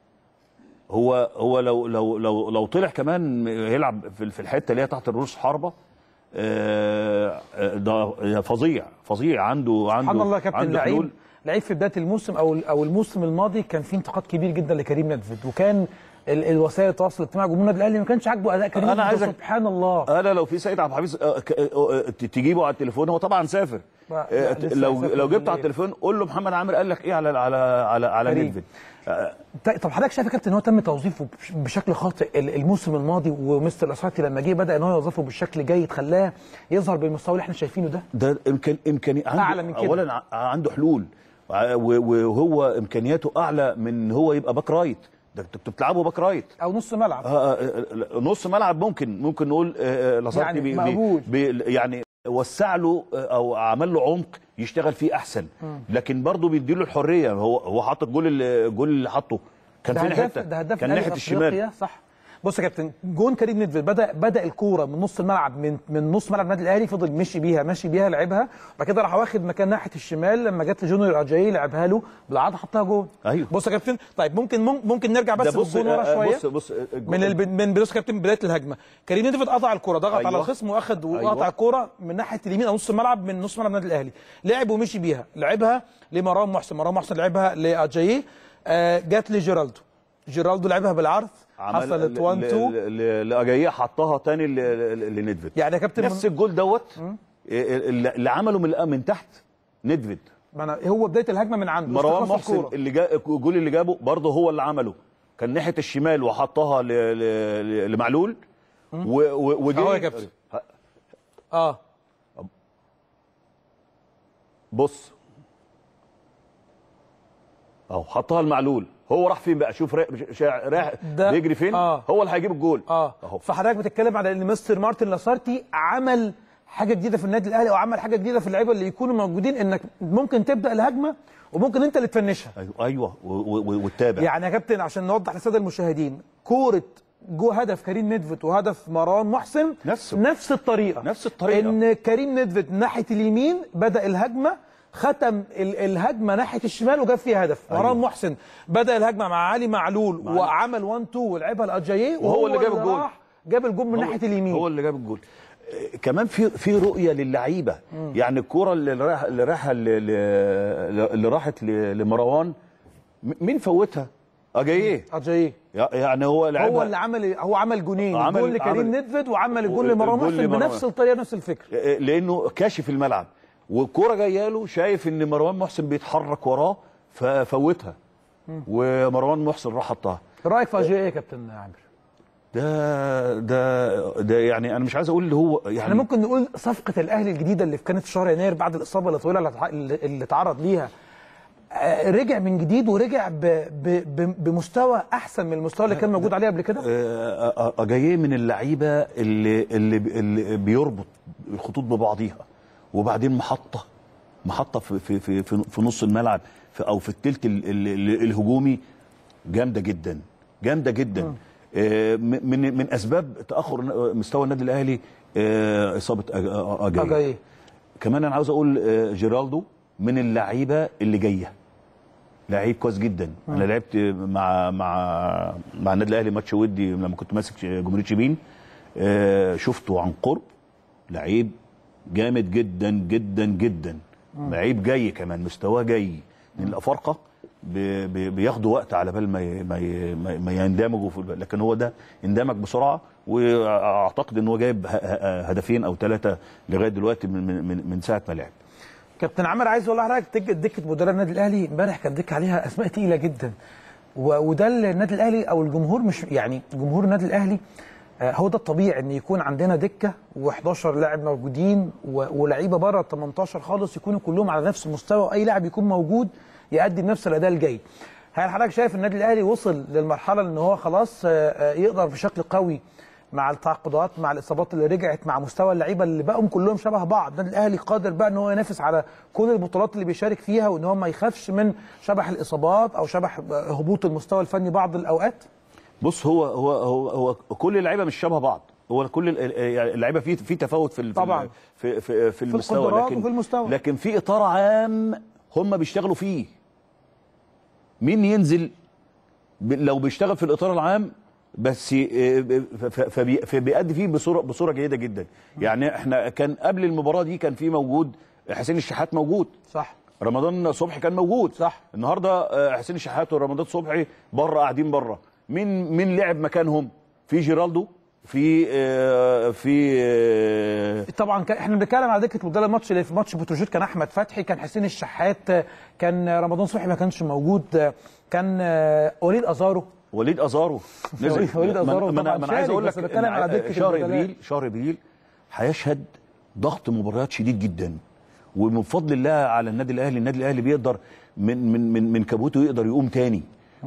هو هو لو لو لو لو طلع كمان يلعب في في الحته اللي هي تحت الرؤوس حربه آه، آه، ده فظيع فظيع عنده عنده سبحان الله يا كابتن عنده لعيب حلول. لعيب في بدايه الموسم او او الموسم الماضي كان في انتقاد كبير جدا لكريم ندفد وكان ال- الوسائل التواصل الاجتماعي جمهور النادي الاهلي ما كانش عاجبه اداء كريم أنا ندفد عايزك- سبحان الله انا لو في سيد عبد الحفيظ آه، ك- آه، آه، تجيبه على التليفون هو طبعا سافر لا، آه، لسه لو هيسافر لو جبته بالليل. على التليفون قول له محمد عامر قال لك ايه على على على على كريم. ندفد آه، طيب طب حضرتك شايف يا كابتن ان هو تم توظيفه بش- بشكل خاطئ ال- الموسم الماضي ومستر الاسراتي لما جه بدا ان هو يوظفه بالشكل جيد خلاه يظهر بالمستوى اللي احنا شايفينه ده ده امكان امكاني عنده أعلى من كده. اولا ع- عنده حلول ع- و- وهو امكانياته اعلى من ان هو يبقى باك رايت ده انت بتلعبه باك رايت او نص ملعب آه، آه، آه، نص ملعب ممكن ممكن نقول آه، آه، لاسارتي يعني بي- مقبول. بي بي يعني وسع له آه، او عمل له عمق يشتغل فيه احسن لكن برضه بيديله الحريه هو هو حاط الجول اللي الجول اللي حطه كان ده فين هداف حته ده هداف كان نهائي ناحيه الشمال أفريقيا، صح بص يا كابتن جون كريم ندفد بدا بدا الكوره من نص الملعب من من نص ملعب النادي الاهلي فضل مشي بيها ماشي بيها لعبها بعد كده راح واخد مكان ناحيه الشمال لما جت لجونيور اجاي لعبها له بالعرض حطها جول ايوه بص يا كابتن طيب ممكن ممكن نرجع ده بس بص للجون ورا آه، شويه بص بص آه، من الب... من بص يا كابتن بدايه الهجمه كريم ندفد قطع الكوره ضغط أيوة. على الخصم واخد وقطع أيوة. الكوره من ناحيه اليمين او نص الملعب من نص ملعب النادي الاهلي لعب ومشي بيها لعبها لمروان محسن مروان محسن لعبها لاجاييه آه جت لجيرالدو جيرالدو لعبها بالعرض عمل حصلت ل- 1 ل- 2 ل- ل- لاجاييه حطها تاني ل- ل- لندفد يعني يا كابتن نفس من... الجول دوت اللي اللي عمله من من تحت ندفد ما أنا هو بدايه الهجمه من عنده مروان استخلص محسن الكورة. اللي جا الجول اللي جابه برضه هو اللي عمله كان ناحيه الشمال وحطها ل... ل... لمعلول و... و... وجه أهو يا كابتن. اه بص اهو حطها لمعلول هو راح فين بقى شوف رايح شا- رايح ده- بيجري فين آه. هو اللي هيجيب الجول اه اهو فحضرتك بتتكلم على ان مستر مارتن لاسارتي عمل حاجه جديده في النادي الاهلي او عمل حاجه جديده في اللعيبه اللي يكونوا موجودين انك ممكن تبدا الهجمه وممكن انت اللي تفنشها ايوه ايوه و- و- وتتابع يعني يا كابتن عشان نوضح للساده المشاهدين كوره جو هدف كريم ندفت وهدف مروان محسن نفسه. نفس الطريقه نفس الطريقة. ان كريم ندفت ناحيه اليمين بدا الهجمه ختم ال- الهجمه ناحيه الشمال وجاب فيها هدف أيوة. مروان محسن بدا الهجمه مع علي معلول معلول. وعمل 1 2 ولعبها لاجاييه وهو اللي جاب الجول. راح جاب الجول من هو- ناحيه اليمين هو اللي جاب الجول آه، كمان في في رؤيه للعيبه يعني الكوره اللي راح اللي راح اللي راحت ل- لمروان م- مين فوتها؟ اجاييه اجاييه يعني هو لعبها هو اللي عمل هو عمل جونين عمل- جول لكريم عمل- ندفد وعمل الجول الجول لمروان محسن لمروان. بنفس الطريقه نفس الفكر آه، لانه كاشف الملعب والكوره جايه له شايف ان مروان محسن بيتحرك وراه ففوتها ومروان محسن راح حطها رايك في اجاييه يا كابتن عامر ده ده ده يعني انا مش عايز اقول اللي هو يعني احنا ممكن نقول صفقه الاهلي الجديده اللي كانت في شهر يناير بعد الاصابه الطويله اللي اتع- اللي اتعرض ليها آه، رجع من جديد ورجع ب ب ب بمستوى احسن من المستوى اللي كان موجود عليه قبل كده آه، آه، آه، جاي من اللعيبه اللي اللي اللي بيربط الخطوط ببعضيها وبعدين محطه محطه في في في في, في نص الملعب في او في الثلث ال- ال- ال- الهجومي جامده جدا جامده جدا آه، م- من من اسباب تاخر مستوى النادي الاهلي آه، اصابه أج- أ- اجاي اجاييه كمان انا عاوز اقول آه، جيرالدو من اللعيبه اللي جايه لعيب كويس جدا انا لعبت مع مع مع النادي الاهلي ماتش ودي لما كنت ماسك جمهوريه شبين آه، شفته عن قرب لعيب جامد جدا جدا جدا لعيب جاي كمان مستواه جاي لان الافارقه بي- بي- بياخدوا وقت على بال ما ي- ما ي- ما- ما يندمجوا في الب- لكن هو ده اندمج بسرعه واعتقد ان هو جايب ه- ه- هدفين او ثلاثه لغايه دلوقتي من من من- من ساعه ما لعب كابتن عامر عايز اقول لحضرتك دكه دكه مدرب النادي الاهلي امبارح كانت دكه عليها اسماء تقيله جدا و- وده اللي النادي الاهلي او الجمهور مش يعني جمهور النادي الاهلي آه، هو ده الطبيعي ان يكون عندنا دكه و11 لاعب موجودين و- ولاعيبه بره ال 18 خالص يكونوا كلهم على نفس المستوى واي لاعب يكون موجود يقدم نفس الاداء الجيد. هل حضرتك شايف النادي الاهلي وصل للمرحله ان هو خلاص آه، آه، يقدر بشكل قوي مع التعاقدات مع الاصابات اللي رجعت مع مستوى اللعيبه اللي بقوا كلهم شبه بعض النادي الاهلي قادر بقى ان هو ينافس على كل البطولات اللي بيشارك فيها وان هو ما يخافش من شبح الاصابات او شبح هبوط المستوى الفني بعض الاوقات بص هو هو هو, هو كل اللعيبه مش شبه بعض هو كل ال- يعني اللعيبه في في تفاوت في ال- في ال- طبعاً. في في, في المستوى القدرات لكن وفي المستوى. لكن في اطار عام هم بيشتغلوا فيه مين ينزل ب- لو بيشتغل في الاطار العام بس آه، ف- ف- فبي- فبيأدي فيه بصوره بصوره جيده جدا يعني احنا كان قبل المباراه دي كان في موجود حسين الشحات موجود صح رمضان صبحي كان موجود صح. النهارده آه، حسين الشحات ورمضان صبحي بره قاعدين بره مين مين لعب مكانهم في جيرالدو في آه، في آه، طبعا كان احنا بنتكلم على دكه مدرب الماتش اللي في ماتش بتروجيت كان احمد فتحي كان حسين الشحات كان رمضان صبحي ما كانش موجود كان وليد ازارو وليد ازارو نزل وليد أزارو ما- ما- طبعاً ما انا عايز شارك، اقول بس لك بتكلم إن على دكة شهر البدلاء. ابريل شهر ابريل هيشهد ضغط مباريات شديد جدا ومن فضل الله على النادي الاهلي النادي الاهلي بيقدر من من من من كابوته يقدر يقوم تاني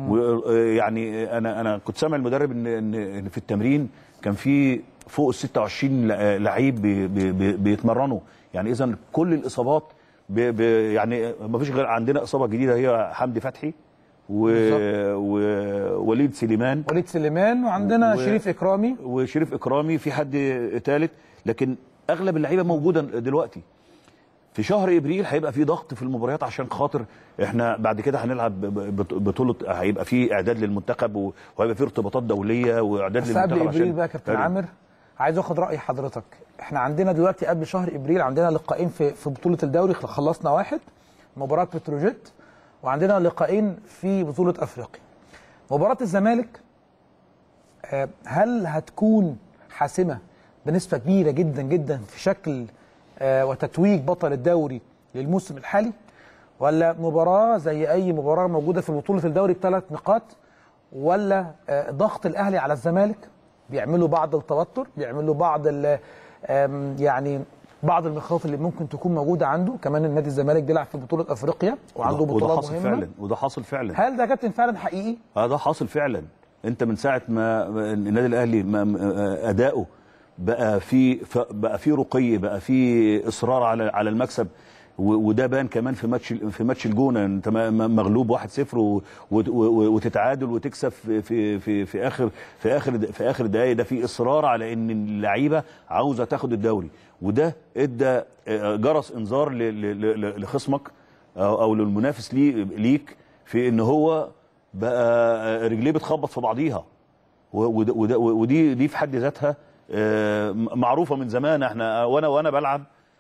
ويعني انا انا كنت سامع المدرب ان ان إن في التمرين كان في فوق ال 26 لع- لعيب بي بي بي بيتمرنوا يعني اذا كل الاصابات بي بي يعني ما فيش غير عندنا اصابه جديده هي حمدي فتحي و- ووليد سليمان وليد سليمان وعندنا و- شريف اكرامي وشريف اكرامي في حد ثالث لكن اغلب اللعيبه موجوده دلوقتي في شهر ابريل هيبقى في ضغط في المباريات عشان خاطر احنا بعد كده هنلعب ب- ب- بطوله هيبقى في اعداد للمنتخب و- وهيبقى في ارتباطات دوليه واعداد بس للمنتخب قبل ابريل عشان بقى يا كابتن عامر عايز اخد راي حضرتك احنا عندنا دلوقتي قبل شهر ابريل عندنا لقاءين في في بطوله الدوري خلصنا واحد مباراه بتروجيت وعندنا لقاءين في بطوله افريقيا مباراه الزمالك آه، هل هتكون حاسمه بنسبه كبيره جدا جدا في شكل آه، وتتويج بطل الدوري للموسم الحالي ولا مباراه زي اي مباراه موجوده في بطوله الدوري بثلاث نقاط ولا آه، ضغط الاهلي على الزمالك بيعملوا بعض التوتر بيعملوا بعض ال- آم، يعني بعض المخاوف اللي ممكن تكون موجوده عنده كمان النادي الزمالك بيلعب في بطوله افريقيا وعنده وده- وده بطولات حاصل مهمه فعلا وده حاصل فعلا هل ده يا كابتن فعلا حقيقي اه ده حاصل فعلا انت من ساعه ما ما النادي الاهلي ما ما- اداؤه بقى في ف- بقى في رقي بقى في اصرار على على المكسب و- وده بان كمان في ماتش في ماتش الجونه انت م- م- مغلوب 1-0 و- و- و- وتتعادل وتكسب في في في, في اخر في اخر في اخر دقائق ده في اصرار على ان اللعيبه عاوزه تاخد الدوري وده ادى آه، جرس انذار ل- ل- ل- لخصمك او أو للمنافس لي ليك في ان هو بقى رجليه بتخبط في بعضيها و- وده- وده- ودي دي في حد ذاتها آه، معروفه من زمان احنا وانا وانا بلعب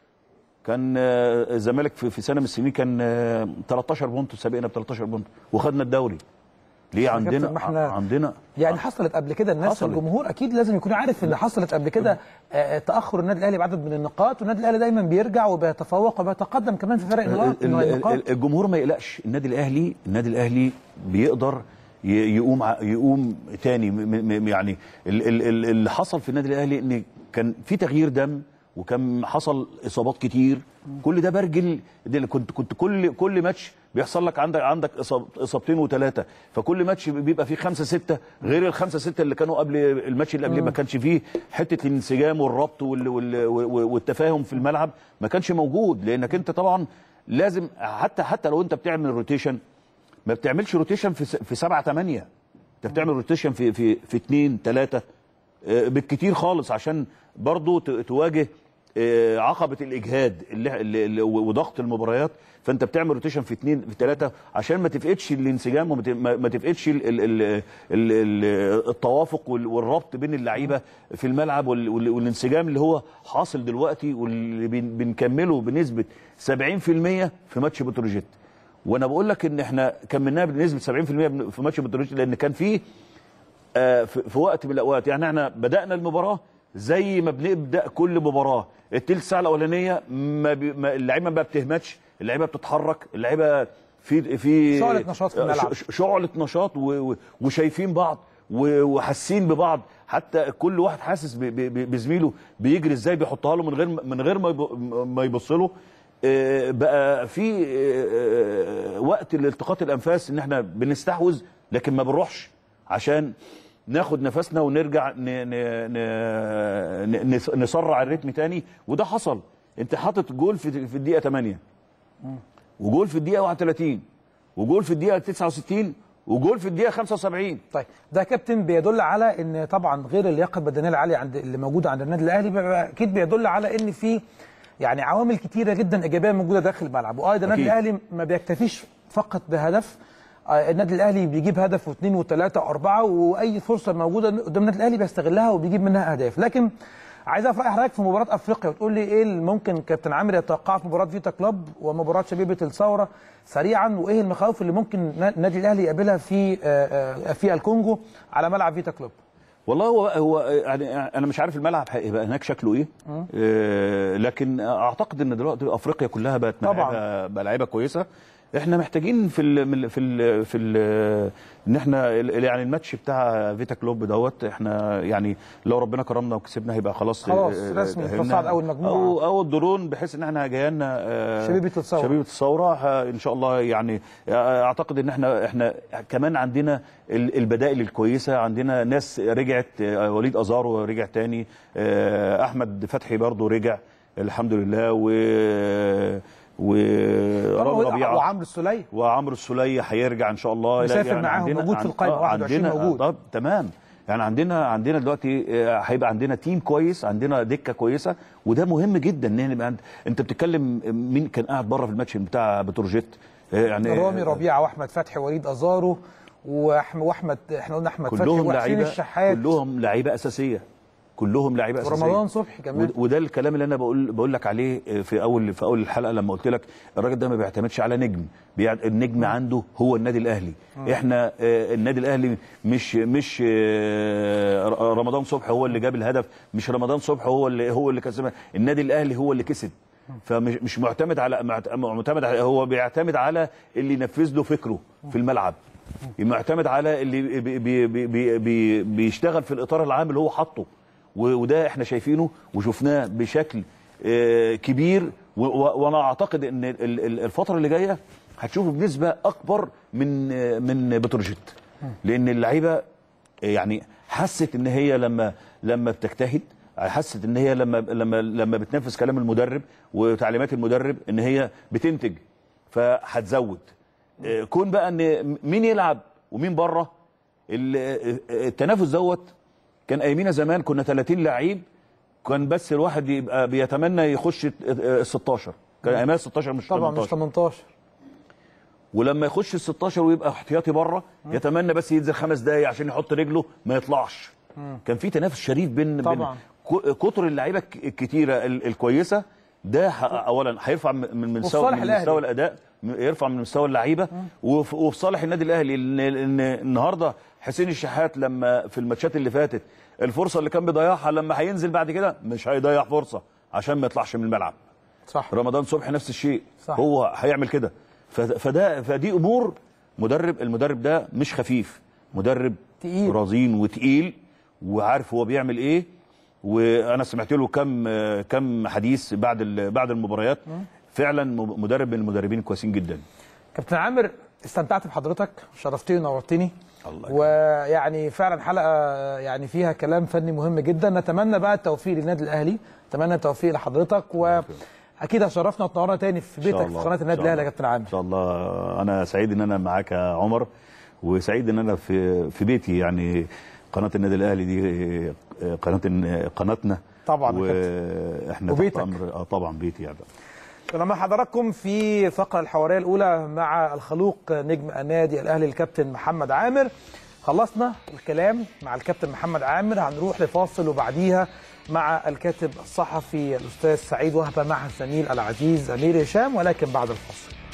كان آه، الزمالك في في سنه من السنين كان آه، 13 بونت سابقنا ب 13 بونت وخدنا الدوري ليه يا عندنا كابتن، ما احنا- عندنا يعني حصلت قبل كده الناس حصلت. الجمهور اكيد لازم يكون عارف ان حصلت قبل كده آه، تاخر النادي الاهلي بعدد من النقاط والنادي الاهلي دايما بيرجع وبيتفوق وبيتقدم كمان في فرق النقاط ال- ال- النقاط ال- الجمهور ما يقلقش النادي الاهلي النادي الاهلي بيقدر ي- يقوم ع- يقوم تاني م- م- م- يعني ال- ال- ال- اللي حصل في النادي الاهلي ان كان في تغيير دم وكان حصل اصابات كتير كل ده برجل ده اللي كنت كنت كل كل ماتش بيحصل لك عندك عندك إصاب- اصابتين وثلاثه فكل ماتش بيبقى فيه خمسه سته غير الخمسه سته اللي كانوا قبل الماتش اللي قبل ما كانش فيه حته الانسجام والربط وال وال والتفاهم في الملعب ما كانش موجود لانك انت طبعا لازم حتى حتى لو انت بتعمل روتيشن ما بتعملش روتيشن في س- في سبعه ثمانيه انت بتعمل روتيشن في في في اثنين ثلاثه بالكتير خالص عشان برضو ت- تواجه آه، عقبه الاجهاد اللي اللي- اللي- وضغط المباريات فانت بتعمل روتيشن في اثنين في ثلاثه عشان ما تفقدش الانسجام وما ت- ما ما تفقدش ال- ال- ال- ال- ال- التوافق وال- والربط بين اللعيبه في الملعب وال- وال- والانسجام اللي هو حاصل دلوقتي واللي بن- بنكمله بنسبه 70% في ماتش بتروجيت وانا بقول لك ان احنا كملناها بنسبه 70% بن- في ماتش بتروجيت لان كان فيه آه، في في وقت من الاوقات يعني احنا بدانا المباراه زي ما بنبدا كل مباراه التلت ساعه الاولانيه ما, بي ما اللعيبه ما بتهمتش اللعيبه بتتحرك اللعيبه في في شعلة نشاط في الملعب. ش- ش- شعله نشاط و- و- وشايفين بعض و- وحاسين ببعض حتى كل واحد حاسس ب- ب- ب- بزميله بيجري ازاي بيحطها له من غير من غير ما يب- ما يبص له آه، بقى في آه، آه، وقت لالتقاط الانفاس ان احنا بنستحوذ لكن ما بنروحش عشان ناخد نفسنا ونرجع ن... ن... ن... ن... نسرع الريتم تاني وده حصل انت حاطط جول في في الدقيقه 8 وجول في الدقيقه 31 وجول في الدقيقه 69 وجول في الدقيقه 75 طيب ده يا كابتن بيدل على ان طبعا غير اللياقه البدنيه العاليه عند اللي موجوده عند النادي الاهلي بيبقى اكيد بيدل على ان في يعني عوامل كتيره جدا ايجابيه موجوده داخل الملعب وايضا النادي أكيد. الاهلي ما بيكتفيش فقط بهدف آه، النادي الاهلي بيجيب هدف واثنين وثلاثه واربعه واي فرصه موجوده قدام النادي الاهلي بيستغلها وبيجيب منها اهداف لكن عايز اعرف راي حضرتك في مباراه افريقيا وتقول لي ايه اللي ممكن كابتن عامر يتوقعه في مباراه فيتا كلوب ومباراه شبيبه الثوره سريعا وايه المخاوف اللي ممكن نا- النادي الاهلي يقابلها في آه، آه، في الكونجو على ملعب فيتا كلوب والله هو هو يعني انا مش عارف الملعب هيبقى هناك شكله ايه آه لكن اعتقد ان دلوقتي افريقيا كلها بقت طبعاً. لعيبه بقى لعيبه كويسه احنا محتاجين في ال في ال في ال ان احنا ال- يعني الماتش بتاع فيتا كلوب دوت احنا يعني لو ربنا كرمنا وكسبنا هيبقى خلاص خلاص، آه، رسمي، تأهلنا. تصعد أول مجموعة. او او الدرون بحيث ان احنا جاي لنا آه، شبيبة الثورة. شبيبه الثوره ه- ان شاء الله يعني اعتقد ان احنا احنا كمان عندنا ال- البدائل الكويسه عندنا ناس رجعت آه، وليد ازارو رجع تاني آه، احمد فتحي برضو رجع الحمد لله و و رامي ربيعه وعمرو السوليه وعمرو السوليه هيرجع ان شاء الله لا، مسافر معاهم، موجود في عن- القائمة، آه، 21 عندنا موجود. طب تمام يعني عندنا عندنا دلوقتي آه، هيبقى عندنا تيم كويس عندنا دكه كويسه وده مهم جدا ان نبقى عند... انت بتتكلم مين كان قاعد بره في الماتش بتاع بتروجيت آه، يعني رامي ربيعه واحمد فتحي وليد ازارو وأحم- واحمد احنا قلنا احمد فتحي كلهم وحسين لعيبه الشحات كلهم لعيبه اساسيه كلهم لعيبه اساسيه ورمضان صبحي كمان ود- وده الكلام اللي انا بقول بقول لك عليه في اول في اول الحلقه لما قلت لك الراجل ده ما بيعتمدش على نجم بيع- النجم عنده هو النادي الاهلي احنا آه، النادي الاهلي مش مش آه، ر- رمضان صبحي هو اللي جاب الهدف مش رمضان صبحي هو اللي هو اللي كسب النادي الاهلي هو اللي كسب فمش مش معتمد على معت- معتمد على هو بيعتمد على اللي ينفذ له فكره في الملعب معتمد على اللي بي بي بي بي بي بيشتغل في الاطار العام اللي هو حاطه و- وده احنا شايفينه وشفناه بشكل آه، كبير و- و- وانا اعتقد ان ال- ال- الفتره اللي جايه هتشوفه بنسبه اكبر من آه، من بتروجيت لان اللعيبه يعني حست ان هي لما لما بتجتهد حست ان هي لما لما لما بتنفذ كلام المدرب وتعليمات المدرب ان هي بتنتج فهتزود آه، كون بقى ان مين يلعب ومين بره ال- آه، التنافس دوت كان ايامينا زمان كنا 30 لعيب كان بس الواحد يبقى بيتمنى يخش ال 16 كان ايامها ال 16 مش طبعا مش 18 18 ولما يخش ال 16 ويبقى احتياطي بره يتمنى بس ينزل خمس دقايق عشان يحط رجله ما يطلعش كان في تنافس شريف بين طبعاً. بين ك- كتر اللعيبه الك- الكتيره ال- الكويسه ده ح- اولا هيرفع من من وفي مستوى صالح من الأهلي. مستوى الاداء م- يرفع من مستوى اللعيبه وف- وفي صالح النادي الاهلي ان إن النهارده حسين الشحات لما في الماتشات اللي فاتت الفرصه اللي كان بيضيعها لما هينزل بعد كده مش هيضيع فرصه عشان ما يطلعش من الملعب صح رمضان صبحي نفس الشيء صح. هو هيعمل كده ف- فده فدي امور مدرب المدرب ده مش خفيف مدرب تقيل. رزين وتقيل وعارف هو بيعمل ايه وانا سمعت له كم كم حديث بعد ال- بعد المباريات فعلا م- مدرب من المدربين الكويسين جدا كابتن عامر استمتعت بحضرتك شرفتني ونورتني الله ويعني فعلا حلقه يعني فيها كلام فني مهم جدا نتمنى بقى التوفيق للنادي الاهلي نتمنى التوفيق لحضرتك واكيد هشرفنا وتنورنا تاني في إن شاء بيتك الله. في قناه إن النادي شاء الاهلي يا الله. كابتن عامر ان شاء الله انا سعيد ان انا معاك يا عمر وسعيد ان انا في في بيتي يعني قناه النادي الاهلي دي قناه قناتنا طبعا يا واحنا تحت وبيتك. امر آه طبعا بيتي يعني كنا مع حضراتكم في الفقره الحواريه الاولى مع الخلوق نجم النادي الاهلي الكابتن محمد عامر خلصنا الكلام مع الكابتن محمد عامر هنروح لفاصل وبعديها مع الكاتب الصحفي الاستاذ سعيد وهبه مع الزميل العزيز امير هشام ولكن بعد الفاصل